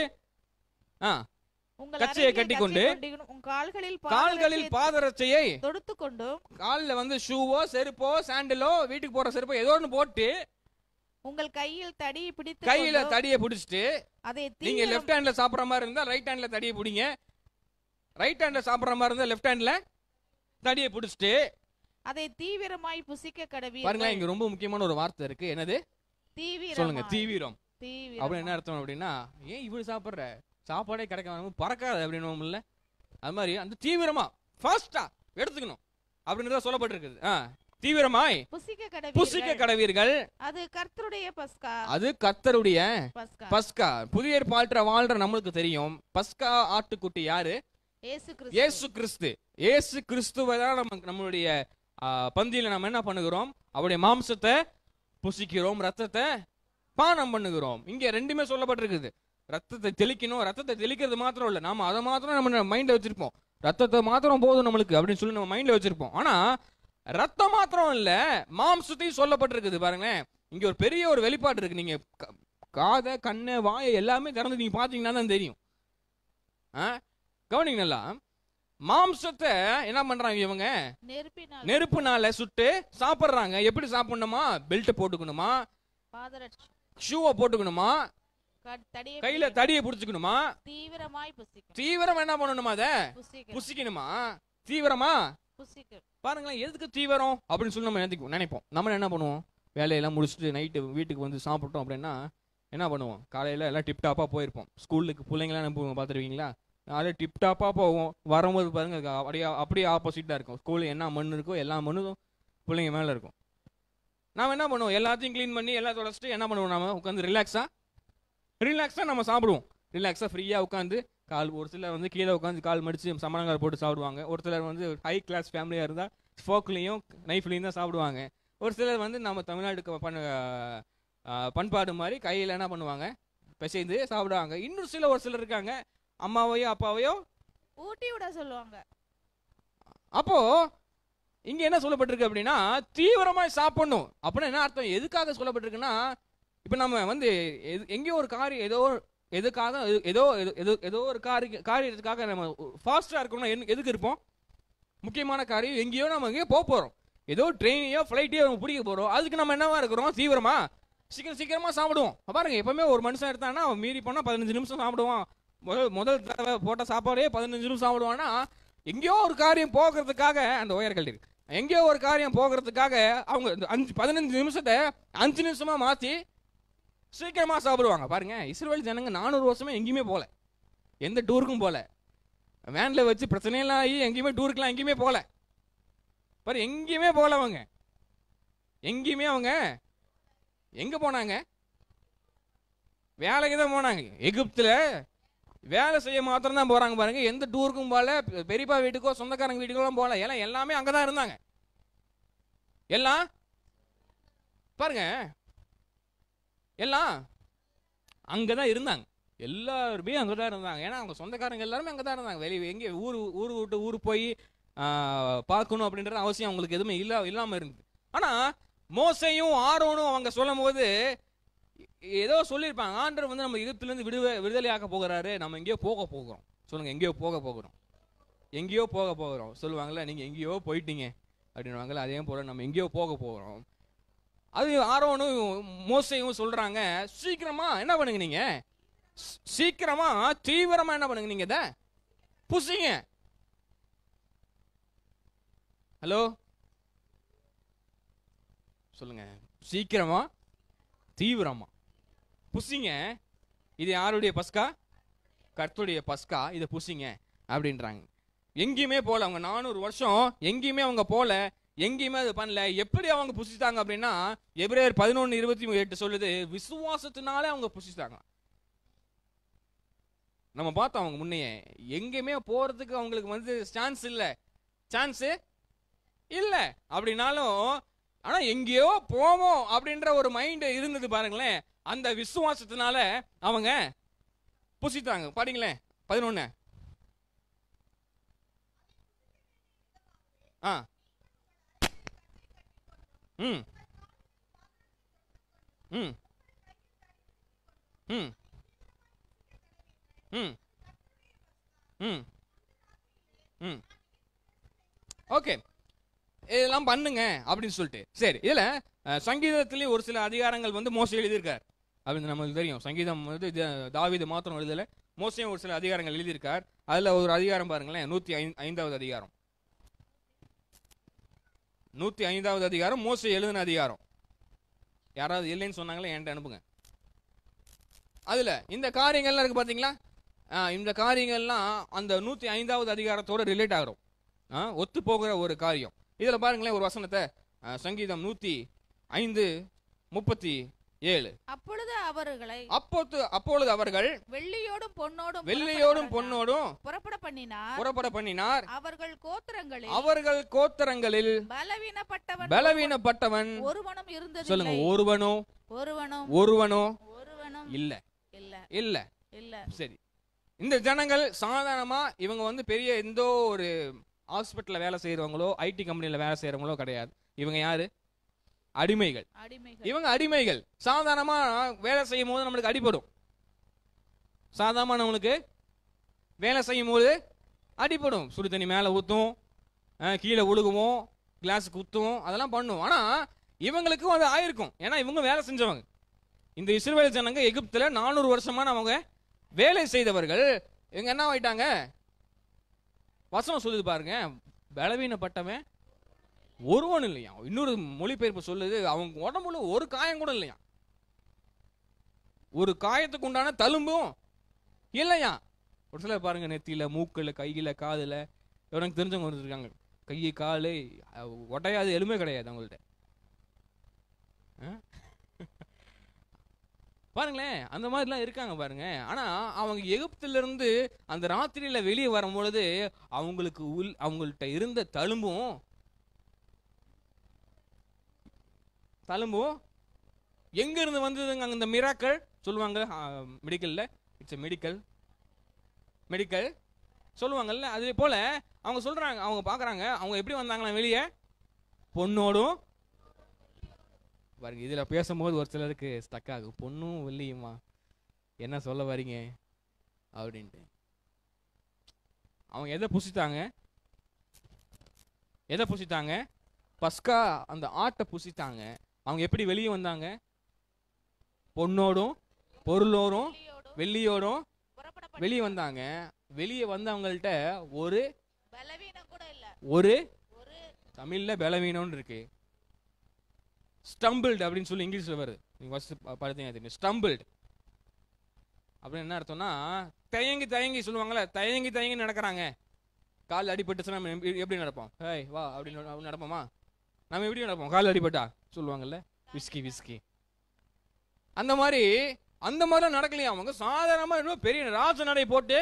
ஆ உங்கள் கச்சையை அறைகளில் கட்டிக்கொண்டு, கச்சை கொண்டிருக்கணும். உங்கள் கால்களில் கால்களில் பாதரட்சையை பாதரட்சையை தொடுத்து கொண்டும் காலில் வந்து ஷூவோ செருப்போ சாண்டலோ வீட்டுக்கு போற செருப்போ ஏதோ ஒன்று போட்டு உங்கள் கையில் தடியை பிடித்து கையில கொண்டும் தடியை பிடிச்சிட்டு அதை நீங்க தீவிரம் லெஃப்ட் ஹேண்ட்ல சாப்பிடுற மாதிரி இருந்தா ரைட் ஹேண்ட்ல தடியை பிடிங்க ரைட் ஹேண்ட்ல சாப்பிடுற மாதிரி இருந்தா லெஃப்ட் ஹேண்ட்ல தடியை பிடிச்சிட்டு அதை தீவிரமாய் புசிக்க கடவீர்கள் பாருங்களேன் இங்க ரொம்ப முக்கியமான ஒரு வார்த்தை இருக்கு என்னது சொல்லுங்க தீவிரமாய் தீவிரம் தீவிரம் அப்படின்னு என்ன அர்த்தம் அப்படின்னா ஏன் இவ்வளவு சாப்பிடுற சாப்பாடே கிடைக்காம பறக்காது அப்படின்னு அது மாதிரி அந்த தீவிரமா ஃபாஸ்டா எடுத்துக்கணும் அப்படின்னு தான் சொல்லப்பட்டிருக்குது ஆ தீவிரமாய் புசிக்க புசிக்க கடவீர்கள் கடவீர்கள் அது கர்த்தருடைய பஸ்கா அது கர்த்தருடைய பஸ்கா பஸ்கா புதிய ஏற்பாட்டுல வாழ்ற நம்மளுக்கு தெரியும் பஸ்கா ஆட்டுக்குட்டி யாரு இயேசு கிறிஸ்து இயேசு கிறிஸ்து இயேசு கிறிஸ்துவை தான் நம்ம நம்மளுடைய ஆ, பந்தியில நம்ம என்ன பண்ணுகிறோம் அவருடைய மாம்சத்தை புசிக்கிறோம் ரத்தத்தை பானம் பண்ணுகிறோம் இங்க ரெண்டுமே சொல்லப்பட்டிருக்குது ரத்தத்தை தெளிக்கணும் ரத்தத்தை தெளிக்கிறது மாத்திரம் இல்ல நாம அதை மாத்திரம் நம்ம மைண்ட்ல வச்சிருப்போம் ரத்தத்தை மாத்திரம் போதும் நம்மளுக்கு அப்படின்னு சொல்லி நம்ம மைண்ட்ல வச்சிருப்போம் ஆனா ரத்தம் மாத்திரம் இல்ல மாம்சத்தையும் சொல்லப்பட்டிருக்குது பாருங்களேன் இங்க ஒரு பெரிய ஒரு வெளிப்பாடு இருக்கு நீங்க க- காதை கண்ணை வாயை எல்லாமே திறந்து நீங்க பாத்தீங்கன்னா தான் தெரியும் ஆ? கவனிங்க நல்லா மாம்சத்தை என்ன பண்றாங்க இவங்க நெருப்பினால் நெருப்புனால சுட்டு சாப்பிடுறாங்க எப்படி சாப்பிடணுமா பெல்ட் போட்டுக்கணுமா பாதரட்சை ஷூவை போட்டுக்கணுமா க- தடியை கையில பிடிக்க தடியை பிடிச்சுக்கணுமா தீவிரமாய் புசிக்கும் தீவிரம் என்ன பண்ணணுமா அத புசிக்க புசிக்கணுமா தீவிரமா புசிக்க பாருங்களேன் எதுக்கு தீவிரம் அப்படின்னு சொல்லி நம்ம நினைப்போம் நினைப்போம் நம்ம என்ன பண்ணுவோம் வேலையெல்லாம் முடிச்சுட்டு நைட்டு வீட்டுக்கு வந்து சாப்பிட்டோம் அப்படின்னா என்ன பண்ணுவோம் காலையில எல்லாம் டிப் டாப்பா போயிருப்போம் ஸ்கூலுக்கு பிள்ளைங்களாம் நம்ம பார்த்துருவீங்களா அதே டிப் டாப்பா போவோம் வரும்போது பாருங்க க- அப்படியே அப்படியே ஆப்போசிட்டா இருக்கும் ஸ்கூல்ல என்ன மண் இருக்கோ எல்லா மண்ணும் பிள்ளைங்க மேல இருக்கும் நாம என்ன பண்ணுவோம் எல்லாத்தையும் க்ளீன் பண்ணி எல்லாம் தொடச்சிட்டு என்ன பண்ணுவோம் நாம உட்காந்து ரிலாக்ஸா ரிலாக்ஸா நம்ம சாப்பிடுவோம் ரிலாக்ஸா ஃப்ரீயா உட்காந்து கால் ஒரு சிலர் வந்து கீழே உட்காந்து கால் மடிச்சு சமணங்கால் போட்டு சாப்பிடுவாங்க ஒரு சிலர் வந்து ஹை கிளாஸ் ஃபேமிலியா இருந்தா ஃபோக்லையும் நைஃப்லையும் தான் சாப்பிடுவாங்க ஒரு சிலர் வந்து நம்ம தமிழ்நாட்டுக்கு பண்ண ஆஹ், பண்பாடு மாதிரி கையில் என்ன பண்ணுவாங்க பிசைந்து சாப்பிடுவாங்க இன்னும் சில ஒரு சிலர் இருக்காங்க அம்மாவையோ அப்பாவையோ ஊட்டி விட சொல்லுவாங்க அப்போ இங்க என்ன சொல்லப்பட்டிருக்கு அப்படின்னா தீவிரமாய் சாப்பிடணும் அப்படின்னா என்ன அர்த்தம் எதுக்காக சொல்லப்பட்டிருக்குன்னா இப்போ நம்ம வந்து எது- எங்கேயோ ஒரு காரியம் ஏதோ ஒரு- எதுக்காக எது- ஏதோ ஏதோ- ஏதோ ஏதோ ஒரு காரிய காரியத்துக்காக நம்ம ஃபாஸ்டா இருக்கணும்னா என்ன- எதுக்கு இருப்போம் முக்கியமான காரியம் எங்கேயோ நம்ம எங்கேயோ போக போறோம் ஏதோ ட்ரெயினையோ ஃப்ளைட்டையோ நம்ம பிடிக்க போறோம் அதுக்கு நம்ம என்னவா இருக்கிறோம் தீவிரமா சீக்கிரம் சீக்கிரமா சாப்பிடுவோம் பாருங்க எப்பவுமே ஒரு மனுஷன் எடுத்தான்னா அவன் மீறி போனா பதினஞ்சு நிமிஷம் சாப்பிடுவான் முதல் முதல் தடவை போட்ட சாப்பாடே பதினஞ்சு நிமிஷம் சாப்பிடுவான்னா எங்கேயோ ஒரு காரியம் போகிறதுக்காக அந்த உயர்கள் இருக்கு எங்கேயோ ஒரு காரியம் போகிறதுக்காக அவங்க இந்த அஞ்சு பதினஞ்சு நிமிஷத்தை அஞ்சு நிமிஷமா மாத்தி சீக்கிரமா சாப்பிடுவாங்க பாருங்க இஸ்ரேல் ஜனங்க நானூறு வருஷமா எங்கேயுமே போல எந்த டூருக்கும் போல வேன்ல வச்சு பிரச்சனையெல்லாம் ஆகி எங்கேயுமே டூருக்குலாம் எங்கேயுமே போல பாரு எங்கேயுமே போல அவங்க எங்கேயுமே அவங்க எங்க போனாங்க வேலைக்கு தான் போனாங்க எகிப்துல வேலை செய்ய மாத்திரம் தான் போறாங்க பாருங்க எந்த டூருக்கும் போல பெ- பெரியப்பா வீட்டுக்கோ சொந்தக்காரங்க வீட்டுக்கோ போல எல்லாம் எல்லாமே அங்கதான் இருந்தாங்க எல்லாம் பாருங்க எல்லாம் அங்கதான் இருந்தாங்க எல்லாருமே அங்கதான் இருந்தாங்க ஏன்னா அவங்க சொந்தக்காரங்க எல்லாருமே அங்கதான் இருந்தாங்க வெளியே எங்க ஊர் ஊர் விட்டு ஊர் போய் பார்க்கணும் அப்படின்றது அவசியம் அவங்களுக்கு எதுவுமே இல்ல இல்லாம இருந்தது ஆனா மோசையும் ஆரோனும் அவங்க சொல்லும் போது ஏதோ சொல்லியிருப்பாங்க ஆண்டவர் வந்து நம்ம எகிப்துல இருந்து விடுவே விடுதலையாக்க போகிறாரு நம்ம எங்கேயோ போக போகிறோம் சொல்லுங்க எங்கேயோ போக போகிறோம் எங்கேயோ போக போகிறோம் சொல்லுவாங்கல்ல நீங்க எங்கேயோ போயிட்டீங்க அப்படின்னுவாங்கல்ல அதே போல நம்ம எங்கேயோ போக போகிறோம் அது ஆரோனும் மோசையும் சொல்றாங்க சீக்கிரமா என்ன பண்ணுங்க நீங்க சீ- சீக்கிரமா தீவிரமா என்ன பண்ணுங்க நீங்க இத புசிங்க ஹலோ சொல்லுங்க சீக்கிரமா தீவிரமா புசிங்க இது யாருடைய பஸ்கா கர்த்தருடைய பஸ்கா இதை புசிங்க அப்படின்றாங்க எங்கேயுமே போல அவங்க நானூறு வருஷம் எங்கேயுமே அவங்க போல எங்கேயுமே அது பண்ணல எப்படி அவங்க புசித்தாங்க அப்படின்னா எபிரேயர் பதினொன்று இருபத்தி எட்டு சொல்லுது விசுவாசத்தினாலே அவங்க புசித்தாங்க நம்ம பார்த்தோம் அவங்க முன்னையே எங்கேயுமே போறதுக்கு அவங்களுக்கு வந்து சான்ஸ் இல்ல சான்ஸ் இல்ல அப்படின்னாலும் ஆனா எங்கேயோ போவோம் அப்படின்ற ஒரு மைண்ட் இருந்தது பாருங்களேன் அந்த விசுவாசத்தினால அவங்க புசித்தாங்க பாருங்களேன் பதினொன்னு ஆ ம் ம் ம் ம் ம் ம் ஓகே இதெல்லாம் பண்ணுங்க அப்படின்னு சொல்லிட்டு சரி இதுல அஹ், சங்கீதத்திலேயே ஒரு சில அதிகாரங்கள் வந்து மோசம் எழுதியிருக்கார் அப்படின்னு நமக்கு தெரியும் சங்கீதம் வந்து இது தாவீது மாத்திரம் எழுதல மோசையும் ஒரு சில அதிகாரங்கள் எழுதியிருக்கார் அதுல ஒரு அதிகாரம் பாருங்களேன் நூத்தி ஐந் ஐந்தாவது அதிகாரம் நூத்தி ஐந்தாவது அதிகாரம் மோசை எழுதின அதிகாரம் யாராவது இல்லைன்னு சொன்னாங்களே என்கிட்ட அனுப்புங்க அதுல இந்த காரியங்கள்லாம் இருக்கு பாத்தீங்களா ஆ, இந்த காரியங்கள்லாம் அந்த நூத்தி ஐந்தாவது அதிகாரத்தோட ரிலேட் ஆகிறோம் ஆ, ஒத்து போகிற ஒரு காரியம் இதுல பாருங்களேன் ஒரு வசனத்தை ஆ, சங்கீதம் நூத்தி ஐந்து முப்பத்தி ஏழு அப்பொழுது அவர்களை அப்போது அப்பொழுது அவர்கள் வெள்ளியோடும் பொன்னோடும் வெள்ளையோடும் புறப்பட பொன்னோடும் புறப்பட பண்ணினார் புறப்பட பண்ணினார் அவர்கள் கோத்திரங்களில் அவர்கள் கோத்தரங்களில் பலவீனப்பட்டவன் பலவீனப்பட்டவன் ஒருவனும் இருந்ததில்லை சொல்லுங்க ஒருவனோ ஒருவனும் ஒருவனோ ஒருவனும் இல்ல இல்ல இல்ல இல்ல சரி இந்த ஜனங்கள் சாதாரணமா இவங்க வந்து பெரிய எந்த ஒரு ஹாஸ்பிட்டல்ல வேலை செய்யறவங்களோ ஐடி கம்பெனில வேலை செய்யறவங்களோ கிடையாது இவங்க யாரு அடிமைகள் அடிமைகள் இவங்க அடிமைகள் சாதாரணமா வேலை செய்யும் போது நம்மளுக்கு அடிபடும் சாதாரணமா நம்மளுக்கு வேலை செய்யும் போது அடிபடும் சுடு தண்ணி மேலே ஊற்றும் கீழே உழுகுவோம் கிளாஸ் குத்துவோம் அதெல்லாம் பண்ணும் ஆனா இவங்களுக்கும் அது ஆயிருக்கும் ஏன்னா இவங்க வேலை செஞ்சவங்க இந்த இஸ்ரவேல் ஜனங்க எகிப்துல நானூறு வருஷமான அவங்க வேலை செய்தவர்கள் இவங்க என்ன ஆயிட்டாங்க வசனம் சொல்லுது பாருங்க பலவீனப்பட்டவன் ஒருவன் இல்லையா இன்னொரு மொழிபெயர்ப்பு சொல்லுது அவங்க உடம்புல ஒரு காயம் கூட இல்லையா ஒரு காயத்துக்கு உண்டான தழும்பும் இல்லையா ஒரு சிலர் பாருங்க நெத்தியில மூக்குல கையில காதுல எனக்கு தெரிஞ்சவங்க ஒருத்தர் இருக்காங்க கை காலு அஹ், ஒட்டையாது எலும்பே கிடையாது அவங்கள்ட்ட ஆ? பாருங்களேன் அந்த மாதிரிலாம் இருக்காங்க பாருங்க ஆனா அவங்க எகிப்துல இருந்து அந்த ராத்திரியில வெளியே வரும்பொழுது அவங்களுக்கு உள் அவங்கள்ட்ட இருந்த தழும்பும் தழும்பும் எங்க இருந்து வந்ததுங்க அங்க இந்த மிராக்கள் சொல்லுவாங்க மெடிக்கல்ல இட்ஸ் மெடிக்கல் மெடிக்கல் சொல்லுவாங்கல்ல அதே போல அவங்க சொல்றாங்க அவங்க பாக்குறாங்க அவங்க எப்படி வந்தாங்களா வெளியே பொண்ணோடும் பாருங்க இதுல பேசும்போது ஒரு சிலருக்கு ஸ்டக் ஆகும் பொண்ணும் வெள்ளியுமா என்ன சொல்ல வரீங்க அப்படின்ட்டு அவங்க எதை புசித்தாங்க எதை புசித்தாங்க பஸ்கா அந்த ஆட்டை புசித்தாங்க அவங்க எப்படி வெளியே வந்தாங்க பொண்ணோடும் பொருளோடும் வெள்ளியோடும் வெள்ளியோடும் புறப்பட வெளியே வந்தாங்க வெளியே வந்தவங்கள்ட்ட ஒரு பலவீனம் கூட இல்ல ஒரு ஒரு தமிழ்ல பலவீனம்னு இருக்கு ஸ்டம்பிள்டு அப்படின்னு சொல்லி இங்கிலீஷ்ல வருது நீங்க ஃபர்ஸ்ட் பார்த்தீங்கன்னா தெரியும் ஸ்டம்பிள்டு அப்படின்னு என்ன அர்த்தம்னா தயங்கி தயங்கி சொல்லுவாங்கல்ல தயங்கி தயங்கி நடக்கிறாங்க கால் அடிபட்டுச்சுன்னா நம்ம எப்படி- எப்படி நடப்போம் ஹேய் வா அப்படின்னு அப்படி நடப்போமா நம்ம எப்படி நடப்போம் கால் அடிபட்டா சொல்லுவாங்கல்ல விஸ்கி விஸ்கி அந்த மாதிரி அந்த மாதிரிலாம் நடக்கலையா அவங்க சாதாரணமா இன்னும் பெரிய ராஜ நடை போட்டு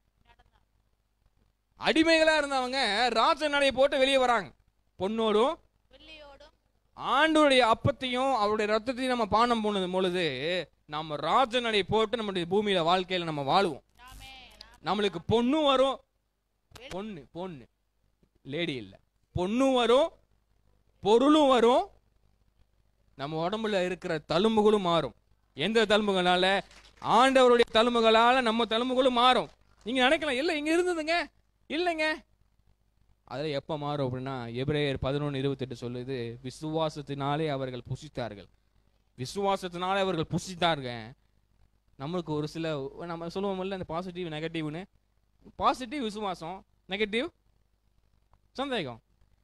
அடிமைகளா இருந்தவங்க ராஜ நடை போட்டு வெளியே வராங்க பொண்ணோடும் வெள்ளியோடும் ஆண்டோடைய அப்பத்தையும் அவருடைய ரத்தத்தையும் நம்ம பானம் போனது பொழுது நம்ம ராஜ நடை போட்டு நம்முடைய பூமியில வாழ்க்கையில நம்ம வாழுவோம் நாமே நம்மளுக்கு பொண்ணும் வரும் பொண்ணு பொண்ணு லேடி இல்ல பொண்ணும் வரும் பொருளும் வரும் நம்ம உடம்புல இருக்கிற தழும்புகளும் மாறும் எந்த தழும்புகளால ஆண்டவருடைய தழும்புகளால நம்ம தழும்புகளும் மாறும் நீங்க நினைக்கலாம் இல்ல இங்க இருந்ததுங்க இல்லைங்க அதில் எப்போ மாறும் அப்படின்னா எபிரேயர் பதினொன்று இருபத்தெட்டு சொல்லுது விசுவாசத்தினாலே அவர்கள் புசித்தார்கள் விசுவாசத்தினாலே அவர்கள் புசித்தாருங்க நம்மளுக்கு ஒரு சில நம்ம சொல்லுவோம்ல அந்த பாசிட்டிவ் நெகட்டிவ்னு பாசிட்டிவ் விசுவாசம் நெகட்டிவ் சந்தேகம்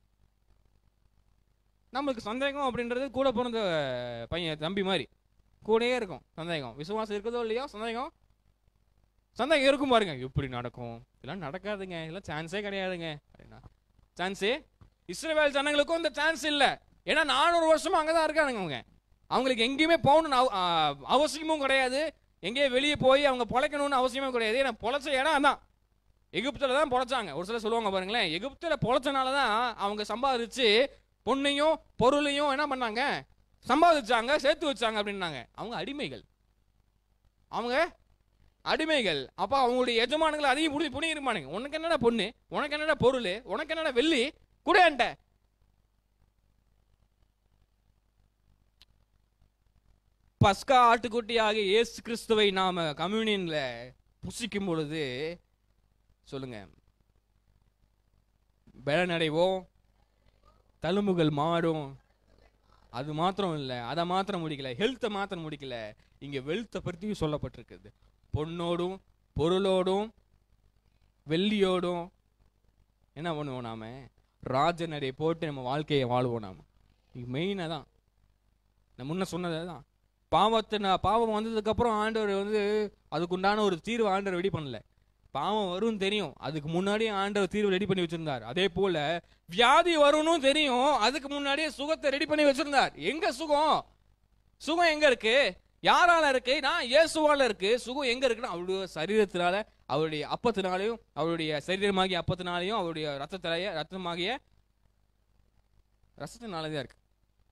நம்மளுக்கு சந்தேகம் அப்படின்றது கூட பிறந்த பையன் தம்பி மாதிரி கூடயே இருக்கும் சந்தேகம் விசுவாசம் இருக்குதோ இல்லையோ சந்தேகம் சந்தேகம் இருக்கும் பாருங்க எப்படி நடக்கும் இதெல்லாம் நடக்காதுங்க இதெல்லாம் சான்ஸே கிடையாதுங்க அப்படின்னா சான்ஸே இஸ்ரேல் ஜனங்களுக்கும் இந்த சான்ஸ் இல்லை ஏன்னா நானூறு வருஷமா அங்கே தான் இருக்கானுங்க அவங்க அவங்களுக்கு எங்கேயுமே போகணும்னு அவ- ஆ, அவசியமும் கிடையாது எங்கேயே வெளியே போய் அவங்க பொழைக்கணும்னு அவசியமும் கிடையாது ஏன்னா பொழைச்ச இடம் அதான் எகிப்தில் தான் பொழைச்சாங்க ஒரு சிலர் சொல்லுவாங்க பாருங்களேன் எகிப்தில் பொழைச்சனால தான் அவங்க சம்பாதிச்சு பொண்ணையும் பொருளையும் என்ன பண்ணாங்க சம்பாதிச்சாங்க சேர்த்து வச்சாங்க அப்படின்னாங்க அவங்க அடிமைகள் அவங்க அடிமைகள் அப்போ அவங்களுடைய எஜமானங்களை அதையும் புடி புடி இருப்பானுங்க உனக்கு என்னடா பொண்ணு உனக்கு என்னடா பொருள் உனக்கு என்னடா வெள்ளி குடையன்ட்ட பஸ்கா ஆட்டுக்குட்டியாக இயேசு கிறிஸ்துவை நாம கம்யூனியன்ல புசிக்கும் பொழுது சொல்லுங்க பலனடைவோம் தழும்புகள் மாறும் அது மாத்திரம் இல்லை அதை மாத்திரம் முடிக்கல ஹெல்த்தை மாத்திரம் முடிக்கல இங்க வெல்த்தை பற்றியும் சொல்லப்பட்டிருக்குது பொண்ணோடும் பொருளோடும் வெள்ளியோடும் என்ன பண்ணுவோம் நாம ராஜநடை போட்டு நம்ம வாழ்க்கையை வாழ்வோம் நாம இது மெயினாக தான் நான் முன்ன சொன்னது தான் பாவத்தை நான் பாவம் வந்ததுக்கு அப்புறம் ஆண்டவர் வந்து அதுக்குண்டான ஒரு தீர்வு ஆண்டவர் ரெடி பண்ணல பாவம் வரும் தெரியும் அதுக்கு முன்னாடியே ஆண்டவர் தீர்வு ரெடி பண்ணி வச்சிருந்தார் அதே போல வியாதி வரும்னு தெரியும் அதுக்கு முன்னாடியே சுகத்தை ரெடி பண்ணி வச்சிருந்தார் எங்க சுகம் சுகம் எங்க இருக்கு யாரால இருக்கு நான் இயேசுவால இருக்கு சுகம் எங்க இருக்குன்னா அவருடைய சரீரத்தினால அவருடைய அப்பத்தினாலையும் அவருடைய சரீரமாகிய அப்பத்தினாலையும் அவருடைய ரத்தத்திலேயே ரத்தமாகிய ரசத்தினால தான் இருக்கு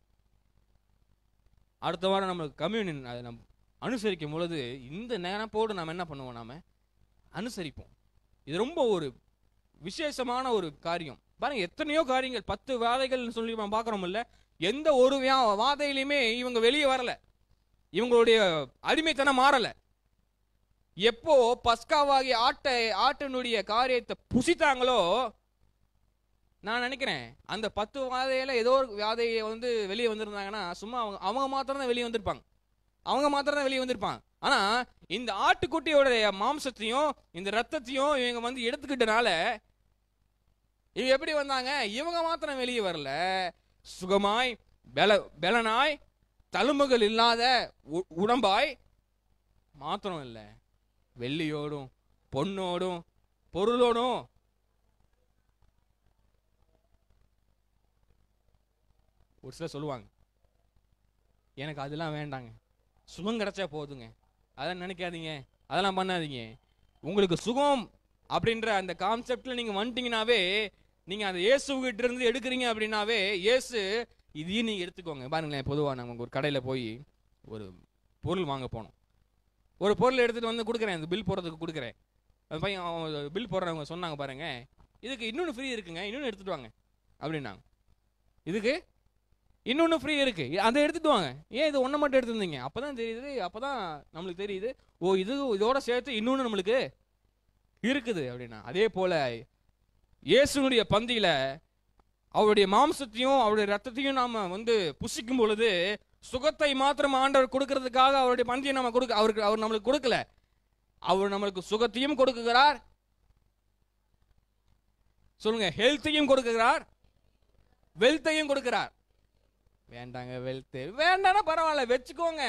அடுத்த வாரம் நம்ம கம்யூனியன் அதை நம்ம அனுசரிக்கும் பொழுது இந்த நினைப்போடு நம்ம என்ன பண்ணுவோம் நாம அனுசரிப்போம் இது ரொம்ப ஒரு விசேஷமான ஒரு காரியம் பாருங்க எத்தனையோ காரியங்கள் பத்து வாதைகள்னு சொல்லி நம்ம பார்க்குறோம் இல்ல எந்த ஒரு வியா- வாதையிலுமே இவங்க வெளியே வரல இவங்களுடைய அடிமைத்தனம் மாறல எப்போ பஸ்காவாகிய ஆட்டை ஆட்டினுடைய காரியத்தை புசித்தாங்களோ நான் நினைக்கிறேன் அந்த பத்து வாதையில ஏதோ ஒரு வாதையை வந்து வெளியே வந்திருந்தாங்கன்னா சும்மா அவங்க அவங்க மாத்திரம் தான் வெளியே வந்திருப்பாங்க அவங்க மாத்திரம் தான் வெளியே வந்திருப்பாங்க ஆனா இந்த ஆட்டுக்குட்டியோடைய மாம்சத்தையும் இந்த ரத்தத்தையும் இவங்க வந்து எடுத்துக்கிட்டனால இவங்க எப்படி வந்தாங்க இவங்க மாத்திரம் வெளியே வரல சுகமாய் பெல பெலனாய் தழும்புகள் இல்லாத உ- உடம்பாய் மாத்திரம் இல்லை வெள்ளியோடும் பொண்ணோடும் பொருளோடும் ஒரு சிலர் சொல்லுவாங்க எனக்கு அதெல்லாம் வேண்டாங்க சுகம் கிடைச்சா போதுங்க அதெல்லாம் நினைக்காதீங்க அதெல்லாம் பண்ணாதீங்க உங்களுக்கு சுகம் அப்படின்ற அந்த கான்செப்ட்ல நீங்க வந்துட்டீங்கனாவே நீங்க அந்த இயேசுகிட்ட இருந்து எடுக்கிறீங்க அப்படின்னாவே இயேசு இதையும் நீங்க எடுத்துக்கோங்க பாருங்களேன் பொதுவா நம்ம ஒரு கடையில போய் ஒரு பொருள் வாங்க போனோம் ஒரு பொருள் எடுத்துட்டு வந்து கொடுக்குறேன் இந்த பில் போடுறதுக்கு கொடுக்குறேன் அந்த பையன் பில் போடுறவங்க சொன்னாங்க பாருங்க இதுக்கு இன்னொன்று ஃப்ரீ இருக்குங்க இன்னொன்று எடுத்துட்டு வாங்க அப்படின்னாங்க இதுக்கு இன்னொன்று ஃப்ரீ இருக்கு அதை எடுத்துட்டு வாங்க ஏன் இது ஒன்றை மட்டும் எடுத்துருந்தீங்க அப்பதான் தெரியுது அப்பதான் நம்மளுக்கு தெரியுது ஓ இது இதோட சேர்த்து இன்னொன்று நம்மளுக்கு இருக்குது அப்படின்னா அதே போல இயேசுனுடைய பந்தியில அவருடைய மாம்சத்தையும் அவருடைய ரத்தத்தையும் நாம வந்து புசிக்கும் பொழுது சுகத்தை மாத்திரம் ஆண்டவர் கொடுக்கறதுக்காக அவருடைய பந்தியை நம்ம கொடுக்க அவருக்கு அவர் நம்மளுக்கு கொடுக்கல அவர் நம்மளுக்கு சுகத்தையும் கொடுக்குகிறார் சொல்லுங்க ஹெல்த்தையும் கொடுக்குகிறார் வெல்த்தையும் கொடுக்கிறார் வேண்டாங்க வெல்த் வேண்டாம்னா பரவாயில்ல வச்சுக்கோங்க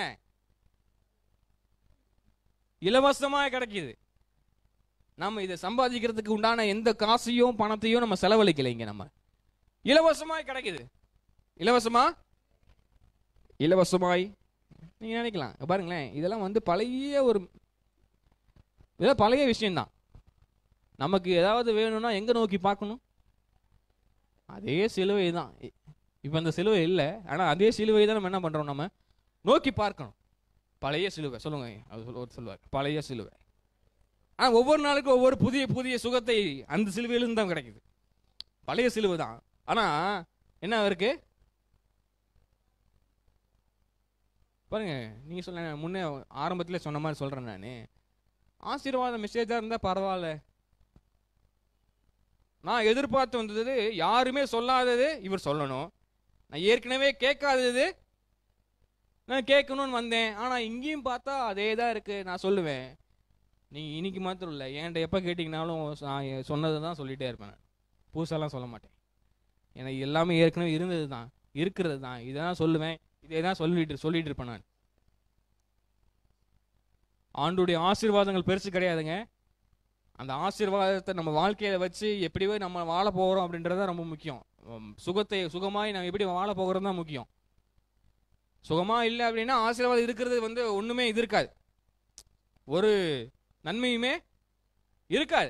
இலவசமா கிடைக்குது நம்ம இதை சம்பாதிக்கிறதுக்கு உண்டான எந்த காசையும் பணத்தையும் நம்ம செலவழிக்கலைங்க நம்ம இலவசமாய் கிடைக்குது இலவசமா இலவசமாய் நீங்க நினைக்கலாம் இங்க பாருங்களேன் இதெல்லாம் வந்து பழைய ஒரு இதெல்லாம் பழைய விஷயம்தான் நமக்கு ஏதாவது வேணும்னா எங்க நோக்கி பார்க்கணும் அதே சிலுவை தான் இப்போ அந்த சிலுவை இல்லை ஆனால் அதே சிலுவை தான் நம்ம என்ன பண்ணுறோம் நம்ம நோக்கி பார்க்கணும் பழைய சிலுவை சொல்லுங்க அது சொல்ல ஒரு சொல்லுவார் பழைய சிலுவை ஆனால் ஒவ்வொரு நாளுக்கும் ஒவ்வொரு புதிய புதிய சுகத்தை அந்த சிலுவையிலிருந்து தான் கிடைக்குது பழைய சிலுவை தான் ஆனால் என்ன இருக்கு பாருங்க நீங்கள் சொல்ல முன்னே ஆரம்பத்தில் சொன்ன மாதிரி சொல்கிறேன் நான் ஆசீர்வாதம் மெசேஜாக இருந்தால் பரவாயில்ல நான் எதிர்பார்த்து வந்தது யாருமே சொல்லாதது இவர் சொல்லணும் நான் ஏற்கனவே கேட்காதது நான் கேட்கணும்னு வந்தேன் ஆனால் இங்கேயும் பார்த்தா அதே தான் இருக்குது நான் சொல்லுவேன் நீங்கள் இன்னைக்கு மாத்திரம் இல்லை என்கிட்ட எப்போ கேட்டிங்கனாலும் நான் சொன்னதை தான் சொல்லிகிட்டே இருப்பேன் நான். புதுசாலாம் சொல்ல மாட்டேன் எனக்கு எல்லாமே ஏற்கனவே இருந்தது தான் இருக்கிறது தான் இதை தான் சொல்லுவேன் இதே தான் சொல்லிட்டு சொல்லிட்டு இருப்பேன் நான் ஆண்டுடைய ஆசீர்வாதங்கள் பெருசு கிடையாதுங்க அந்த ஆசீர்வாதத்தை நம்ம வாழ்க்கையில வச்சு எப்படியோ நம்ம வாழ போகிறோம் அப்படின்றது தான் ரொம்ப முக்கியம் உம், சுகத்தை சுகமாய் நம்ம எப்படி வாழ போகிறது தான் முக்கியம் சுகமா இல்லை அப்படின்னா ஆசீர்வாதம் இருக்கிறது வந்து ஒண்ணுமே இது இருக்காது ஒரு நன்மையுமே இருக்காது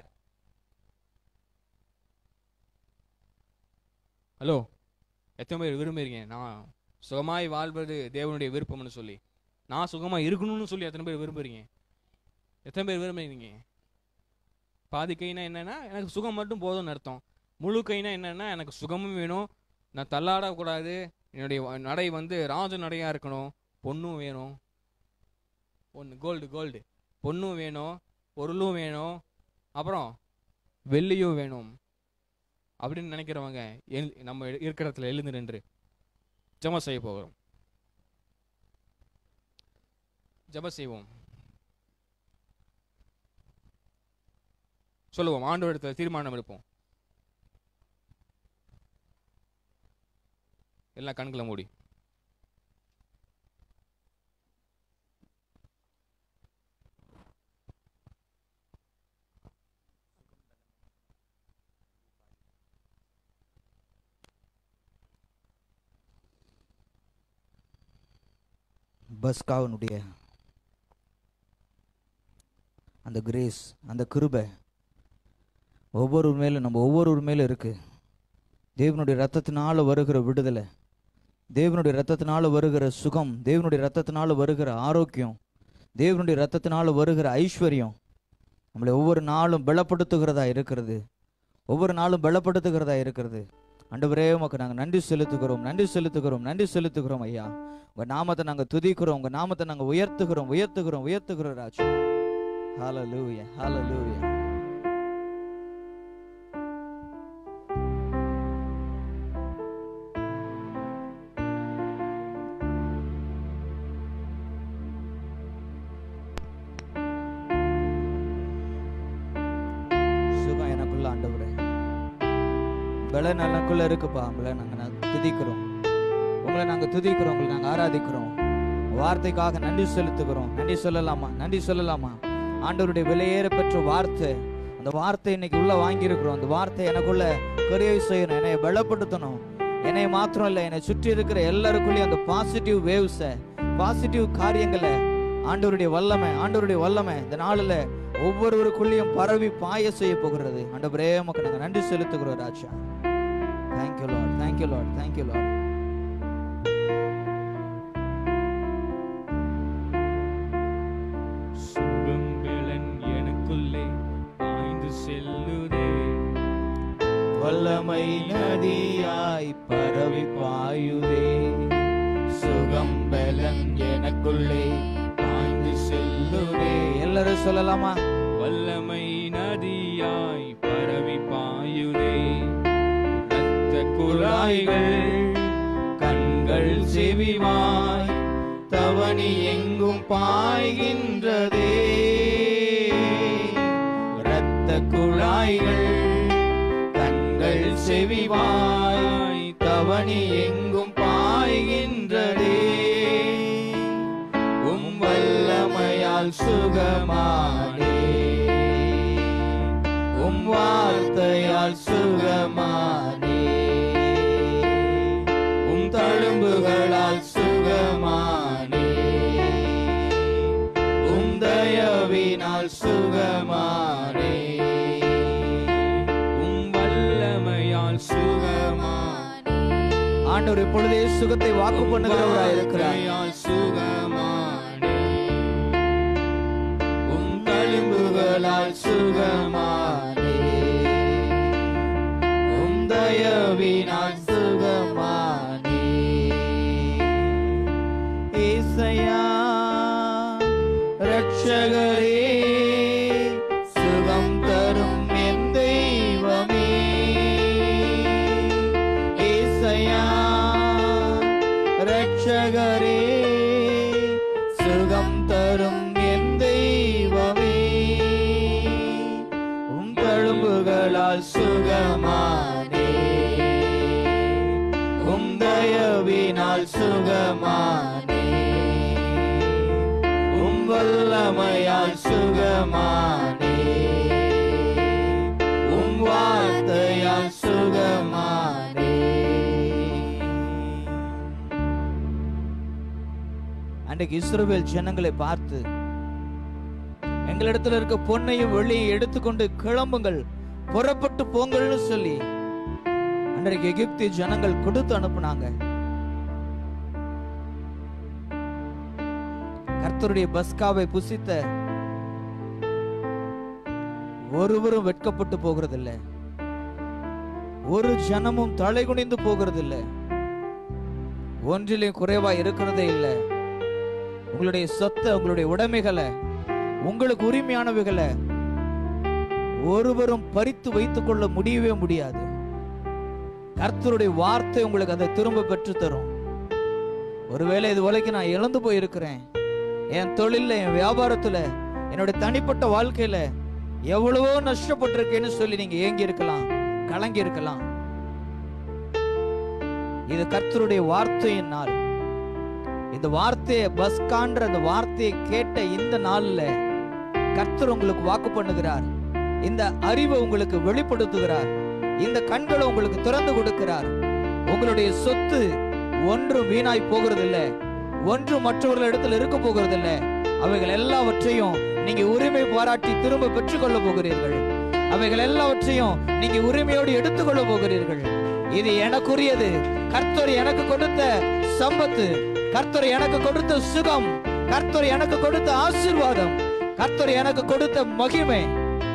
ஹலோ எத்தனை பேர் விரும்புறீங்க நான் சுகமாய் வாழ்வது தேவனுடைய விருப்பம்னு சொல்லி நான் சுகமா இருக்கணும்னு சொல்லி எத்தனை பேர் விரும்புறீங்க எத்தனை பேர் விரும்புறீங்க பாதி கைனா என்னன்னா எனக்கு சுகம் மட்டும் போதும்னு அர்த்தம் முழு கைனா என்னன்னா எனக்கு சுகமும் வேணும் நான் தள்ளாடக்கூடாது என்னுடைய வ- நடை வந்து ராஜ நடையா இருக்கணும் பொண்ணும் வேணும் பொண்ணு கோல்டு கோல்டு பொண்ணும் வேணும் பொருளும் வேணும் அப்புறம் வெள்ளியும் வேணும் அப்படின்னு நினைக்கிறவங்க எழு- நம்ம இருக்கிற இடத்துல எழுந்து நின்று ஜெபம் செய்ய போகிறோம் ஜெபம் செய்வோம் சொல்லுவோம் ஆண்டவரிடத்துல தீர்மானம் எடுப்போம் எல்லாம் கண்களை மூடி பஸ்காவனுடைய அந்த கிரேஸ் அந்த கிருபை ஒவ்வொரு மேலும் நம்ம ஒவ்வொரு மேலும் இருக்கு தேவனுடைய ரத்தத்தினால வருகிற விடுதலை தேவனுடைய ரத்தத்தினால வருகிற சுகம் தேவனுடைய ரத்தத்தினால வருகிற ஆரோக்கியம் தேவனுடைய ரத்தத்தினால வருகிற ஐஸ்வர்யம் நம்மளை ஒவ்வொரு நாளும் பலப்படுத்துகிறதா இருக்கிறது ஒவ்வொரு நாளும் பலப்படுத்துகிறதா இருக்கிறது ஆண்டவரே உமக்கு நாங்கள் நன்றி செலுத்துகிறோம் நன்றி செலுத்துகிறோம் நன்றி செலுத்துகிறோம் ஐயா உங்க நாமத்தை நாங்க துதிக்கிறோம் உங்க நாமத்தை நாங்க உயர்த்துகிறோம் உயர்த்துகிறோம் உயர்த்துகிறோம் ராஜா ஹalleluya ஹalleluya சுகம் எனக்குள்ள ஆண்டவரே பலன் எனக்குள்ள இருக்குப்பா உங்களை நாங்க நாங்க துதிக்கிறோம் உங்களை நாங்க துதிக்கிறோம் உங்களை நாங்க ஆராதிக்கிறோம் வார்த்தைக்காக நன்றி செலுத்துகிறோம் நன்றி சொல்லலாமா நன்றி சொல்லலாமா ஆண்டவருடைய விலையேற பெற்ற வார்த்தை அந்த வார்த்தை இன்னைக்கு உள்ள வாங்கியிருக்கிறோம் அந்த வார்த்தை எனக்குள்ள கரியவை செய்யணும் என்னை பலப்படுத்தணும் என்னை மாத்திரம் இல்லை என்னை சுற்றி இருக்கிற எல்லாருக்குள்ளேயும் அந்த பாசிட்டிவ் வேவ்ஸை பாசிட்டிவ் காரியங்களை ஆண்டவருடைய வல்லமை ஆண்டவருடைய வல்லமை இந்த நாளில் ஒவ்வொருவருக்குள்ளேயும் பரவி பாய செய்ய போகிறது ஆண்டவரே உமக்கு நாங்கள் நன்றி செலுத்துகிறோம் ராஜா thank you Lord thank you Lord thank you Lord சுகம் பலன் எனக்குள்ளே பாய்ந்து செல்லுதே வல்லமை நதியாய் பரவி பாயுதே சுகம் பலன் எனக்குள்ளே பாய்ந்து செல்லுதே எல்லாரும் சொல்லலாமா வல்லமை நதியாய் பரவி பாயுதே இரத்த குழாய்கள் கண்கள் செவிவாய் தவணி எங்கும் பாய்கின்றதே இரத்த குழாய்கள் கண்கள் செவிவாய் தவணி எங்கும் பாய்கின்றதே உம் வல்லமையால் சுகமானே உம் வார்த்தையால் சுகமானே உம் தழும்புகளால் சுகமானே உம் தயவினால் சுகமானே உம் வல்லமையால் சுகமா ஆண்டவர் இப்பொழுதே சுகத்தை வாக்கு பண்ணுகிறவராய் இருக்கிறார் வார்த்தையால் சுகமானே உம் தழும்புகளால் சுகமானே உம் தயவினால் சுகமானே ஏசையா ரட்சகரே சுகம் தரும் என் தெய்வமே வார்த்தையால் சுகமானே உம் வார்த்தையால் சுகமானே அன்றைக்கு இஸ்ரவேல் ஜனங்களை பார்த்து எங்களிடத்துல இருக்க பொன்னையும் வெள்ளியும் எடுத்துக்கொண்டு கிளம்புங்கள் புறப்பட்டு போங்கள்னு சொல்லி அன்றைக்கு எகிப்திய ஜனங்கள் கொடுத்து அனுப்புனாங்க கர்த்தருடைய பஸ்காவை புசித்த ஒருவரும் வெட்கப்பட்டு போகிறதில்ல ஒரு ஜனமும் தலை குனிந்து போகிறதில்ல ஒன்றிலே குறைவா இருக்கிறதே இல்லை உங்களுடைய சொத்தை உங்களுடைய உடைமைகளை உங்களுக்கு உரிமையானவைகளை ஒருவரும் பறித்து வைத்துக் கொள்ள முடியவே முடியாது கர்த்தருடைய வார்த்தை உங்களுக்கு அதை திரும்ப பெற்று தரும் ஒருவேளை இது வரைக்கும் நான் இழந்து போயிருக்கிறேன் என் தொழில்ல என் வியாபாரத்துல என்னுடைய தனிப்பட்ட வாழ்க்கையில எவ்வளவோ நஷ்டப்பட்டிருக்கேன்னு சொல்லி நீங்க ஏங்கி இருக்கலாம் கலங்கி இருக்கலாம் இது கர்த்தருடைய வார்த்தையின் நாள் இந்த வார்த்தையை பஸ்கான்ற அந்த வார்த்தையை கேட்ட இந்த நாள்ல கர்த்தர் உங்களுக்கு வாக்கு பண்ணுகிறார் இந்த அறிவை உங்களுக்கு வெளிப்படுத்துகிறார் இந்த கண்களை உங்களுக்கு திறந்து கொடுக்கிறார் உங்களுடைய சொத்து ஒன்றும் வீணாய் போகிறதில்ல ஒன்றும் மற்றவர்கள் இடத்துல இருக்க போகிறதில்ல அவைகள் எல்லாவற்றையும் நீங்க உரிமை பாராட்டி திரும்ப பெற்றுக்கொள்ள போகிறீர்கள் அவைகள் எல்லாவற்றையும் நீங்க உரிமையோடு எடுத்துக்கொள்ள போகிறீர்கள் இது எனக்குரியது கர்த்தர் எனக்கு கொடுத்த சம்பத்து கர்த்தர் எனக்கு கொடுத்த சுகம் கர்த்தர் எனக்கு கொடுத்த ஆசீர்வாதம் கர்த்தர் எனக்கு கொடுத்த மகிமை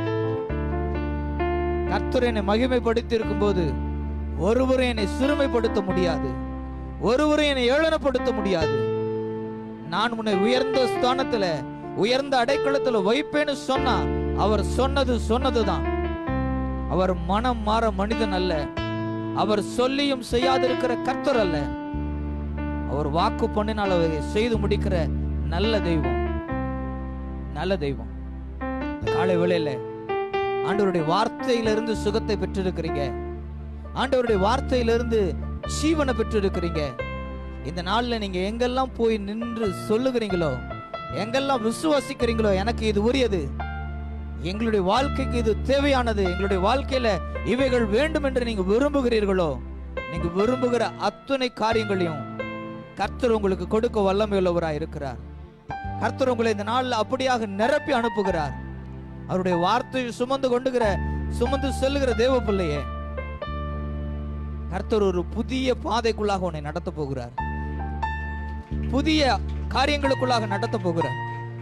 கர்த்தர் என்னை மகிமைப்படுத்தி இருக்கும்போது ஒருவரும் என்னை சிறுமைப்படுத்த முடியாது ஒருவரும் என்னை ஏளனப்படுத்த முடியாது நான் உன்னை உயர்ந்த ஸ்தானத்துல உயர்ந்த அடைக்கலத்துல வைப்பேன்னு சொன்னா அவர் சொன்னது சொன்னதுதான் அவர் மனம் மாற மனிதன் அல்ல அவர் சொல்லியும் செய்யாதிருக்கிற கர்த்தர் அல்ல அவர் வாக்கு பண்ணினால் அதை செய்து முடிக்கிற நல்ல தெய்வம் நல்ல தெய்வம் இந்த காலை வேளையில ஆண்டவருடைய வார்த்தையிலிருந்து சுகத்தை பெற்றிருக்கிறீங்க ஆண்டவருடைய வார்த்தையிலிருந்து ஜீவனை பெற்றிருக்கிறீங்க இந்த நாள்ல நீங்க எங்கெல்லாம் போய் நின்று சொல்லுகிறீங்களோ எங்கெல்லாம் விசுவாசிக்கிறீங்களோ எனக்கு இது உரியது எங்களுடைய வாழ்க்கைக்கு இது தேவையானது எங்களுடைய வாழ்க்கையில இவைகள் வேண்டும் என்று நீங்க விரும்புகிறீர்களோ நீங்க விரும்புகிற அத்தனை காரியங்களையும் கர்த்தர் உங்களுக்கு கொடுக்க வல்லமை உள்ளவராய் இருக்கிறார் கர்த்தர் உங்களை இந்த நாள்ல அப்படியாக நிரப்பி அனுப்புகிறார் அவருடைய வார்த்தையை சுமந்து கொண்டுகிற சுமந்து செல்லுகிற தேவ பிள்ளையே கர்த்தர் ஒரு புதிய பாதைக்குள்ளாக உன்னை நடத்த போகிறார் புதிய காரியங்களுக்குள்ளாக நடத்த போகிறார்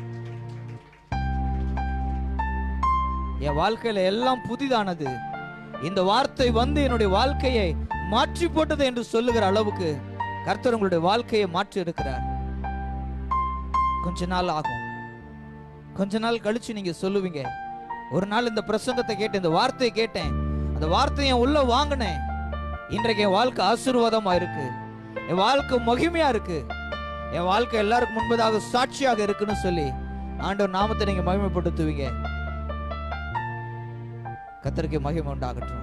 என் வாழ்க்கையில எல்லாம் புதிதானது இந்த வார்த்தை வந்து என்னுடைய வாழ்க்கையை மாற்றி போட்டது என்று சொல்லுகிற அளவுக்கு கர்த்தர் உங்களுடைய வாழ்க்கையை மாற்றி இருக்கிறார் கொஞ்ச நாள் ஆகும் கொஞ்ச நாள் கழிச்சு நீங்க சொல்லுவீங்க ஒரு நாள் இந்த பிரசங்கத்தை கேட்டேன் இந்த வார்த்தையை கேட்டேன் அந்த வார்த்தையை என் உள்ள வாங்கினேன் இன்றைக்கு என் வாழ்க்கை ஆசீர்வாதமா இருக்கு என் வாழ்க்கை மகிமையா இருக்கு என் வாழ்க்கை எல்லாருக்கும் முன்பதாக சாட்சியாக இருக்குன்னு சொல்லி ஆண்டவர் நாமத்தை நீங்க மகிமைப்படுத்துவீங்க கத்தருக்கு மகிமை உண்டாகட்டும்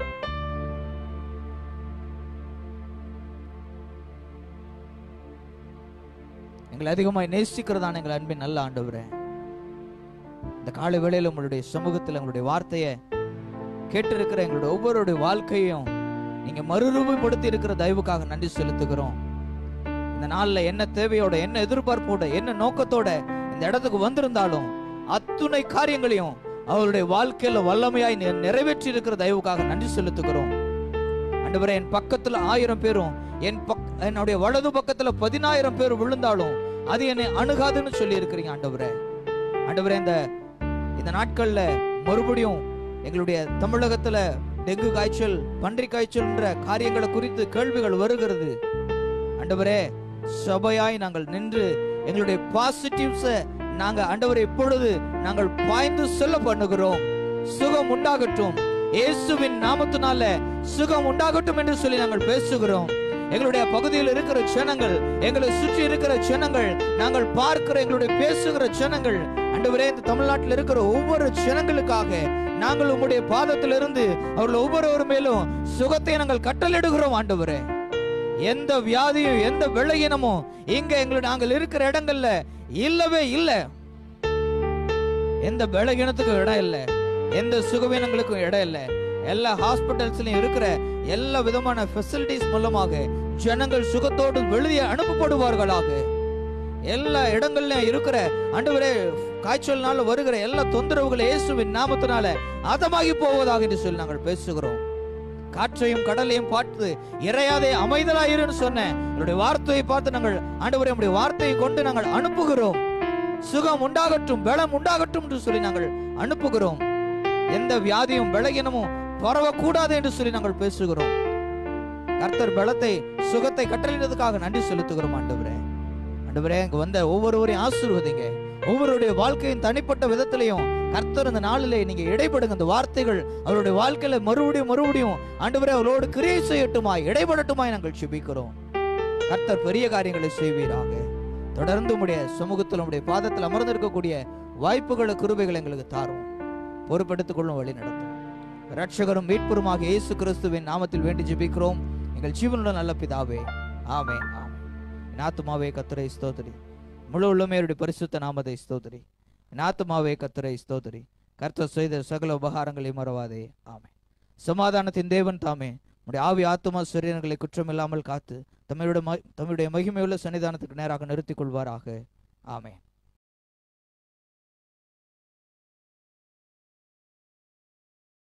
எங்களை அதிகமாய் நேசிக்கிறதான எங்கள் அன்பின் நல்ல ஆண்டவரே இந்த காலை வேளையில உங்களுடைய சமூகத்தில் உங்களுடைய வார்த்தையை கேட்டிருக்கிற எங்களுடைய ஒவ்வொருடைய வாழ்க்கையும் நீங்க மறுரூபப்படுத்தி இருக்கிற தயவுக்காக நன்றி செலுத்துகிறோம் இந்த நாள்ல என்ன தேவையோட என்ன எதிர்பார்ப்போட என்ன நோக்கத்தோட இந்த இடத்துக்கு வந்திருந்தாலும் அத்துணை காரியங்களையும் அவருடைய வாழ்க்கையில வல்லமையாய் நி- நிறைவேற்றி இருக்கிற தயவுக்காக நன்றி செலுத்துகிறோம் ஆண்டவரே என் பக்கத்துல ஆயிரம் பேரும் என் பக் என்னுடைய வலது பக்கத்துல பதினாயிரம் பேர் விழுந்தாலும் அது என்னை அணுகாதுன்னு சொல்லி இருக்கிறீங்க ஆண்டவரே ஆண்டவரே இந்த இந்த நாட்கள்ல மறுபடியும் எங்களுடைய தமிழகத்துல டெங்கு காய்ச்சல் பன்றி காய்ச்சல்ன்ற காரியங்களை குறித்து கேள்விகள் வருகிறது ஆண்டவரே சபையாய் நாங்கள் நின்று எங்களுடைய பாசிட்டிவ்ஸ நாங்க ஆண்டவரை இப்பொழுது நாங்கள் பாய்ந்து சொல்ல பண்ணுகிறோம் சுகம் உண்டாகட்டும் இயேசுவின் நாமத்தினால சுகம் உண்டாகட்டும் என்று சொல்லி நாங்கள் பேசுகிறோம் எங்களுடைய பகுதியில் இருக்கிற ஜனங்கள் எங்களை சுற்றி இருக்கிற ஜனங்கள் நாங்கள் பார்க்கிற எங்களுடைய பேசுகிற ஜனங்கள் ஆண்டவரே இந்த தமிழ்நாட்டில் இருக்கிற ஒவ்வொரு ஜனங்களுக்காக நாங்கள் உம்முடைய பாதத்திலிருந்து அவர்கள் ஒவ்வொருவர் மேலும் சுகத்தை நாங்கள் கட்டளிடுகிறோம் ஆண்டவரே எந்த வியாதியும் எந்த விளையினமும் இங்க எங்களுடைய நாங்கள் இருக்கிற இடங்கள்ல இல்லவே இல்லை எந்த பலகீனத்துக்கும் இடம் இல்லை எந்த சுகவீனங்களுக்கும் இடம் இல்லை எல்லா ஹாஸ்பிட்டல்ஸ்லயும் இருக்கிற எல்லா விதமான ஃபெசிலிட்டிஸ் மூலமாக ஜனங்கள் சுகத்தோடு வெளியே அனுப்பப்படுவார்களாக எல்லா இடங்கள்லயும் இருக்கிற ஆண்டவரே காய்ச்சல்னால வருகிற எல்லா தொந்தரவுகளை இயேசுவின் நாமத்தினால அதமாகி போவதாக என்று சொல்லி நாங்கள் பேசுகிறோம் காற்றையும் கடலையும் பார்த்து இறையாதே அமைதலாயிருன்னு சொன்னேன் என்னுடைய வார்த்தையை பார்த்து நாங்கள் ஆண்டவரே நம்முடைய வார்த்தையை கொண்டு நாங்கள் அனுப்புகிறோம் சுகம் உண்டாகட்டும் பலம் உண்டாகட்டும் என்று சொல்லி நாங்கள் அனுப்புகிறோம் எந்த வியாதியும் பலகீனமும் பரவக்கூடாது என்று சொல்லி நாங்கள் பேசுகிறோம் கர்த்தர் பலத்தை சுகத்தை கட்டளையிட்டதுக்காக நன்றி செலுத்துகிறோம் ஆண்டவரே ஆண்டவரே இங்க வந்த ஒவ்வொருவரையும் ஆசீர்வதிங்க ஒவ்வொருடைய வாழ்க்கையின் தனிப்பட்ட விதத்திலையும் கர்த்தர் இந்த நாளிலே நீங்க இடைப்படுங்க இந்த வார்த்தைகள் அவருடைய வாழ்க்கையில மறுபடியும் மறுபடியும் ஆண்டவரே அவரோடு கிரியை செய்யட்டுமாய் இடைபடட்டுமாய் நாங்கள் சுபிக்கிறோம் கர்த்தர் பெரிய காரியங்களை செய்வீராக தொடர்ந்து உடைய சமூகத்தில் உடைய பாதத்தில் அமர்ந்திருக்கக்கூடிய வாய்ப்புகளை கிருபைகளை எங்களுக்கு தாரும் பொறுப்பெடுத்துக் கொள்ளும் வழி நடத்தும் ரட்சகரும் மீட்பருமாக இயேசு கிறிஸ்துவின் நாமத்தில் வேண்டி ஜெபிக்கிறோம் எங்கள் ஜீவனுடன் நல்ல பிதாவே ஆமே ஆமே என் ஆத்துமாவே கத்துரை ஸ்தோத்திரி முழு உள்ளமையருடைய பரிசுத்த நாமத்தை ஸ்தோத்திரி என் ஆத்துமாவே கத்துரை ஸ்தோத்திரி கர்த்தர் செய்த சகல உபகாரங்களை மறவாதே ஆமே சமாதானத்தின் தேவன் தாமே உடைய ஆவி ஆத்துமா சரீரங்களை குற்றமில்லாமல் காத்து தம்முடைய ம- தம்முடைய மகிமையுள்ள சன்னிதானத்துக்கு நேராக நிறுத்திக் கொள்வாராக ஆமே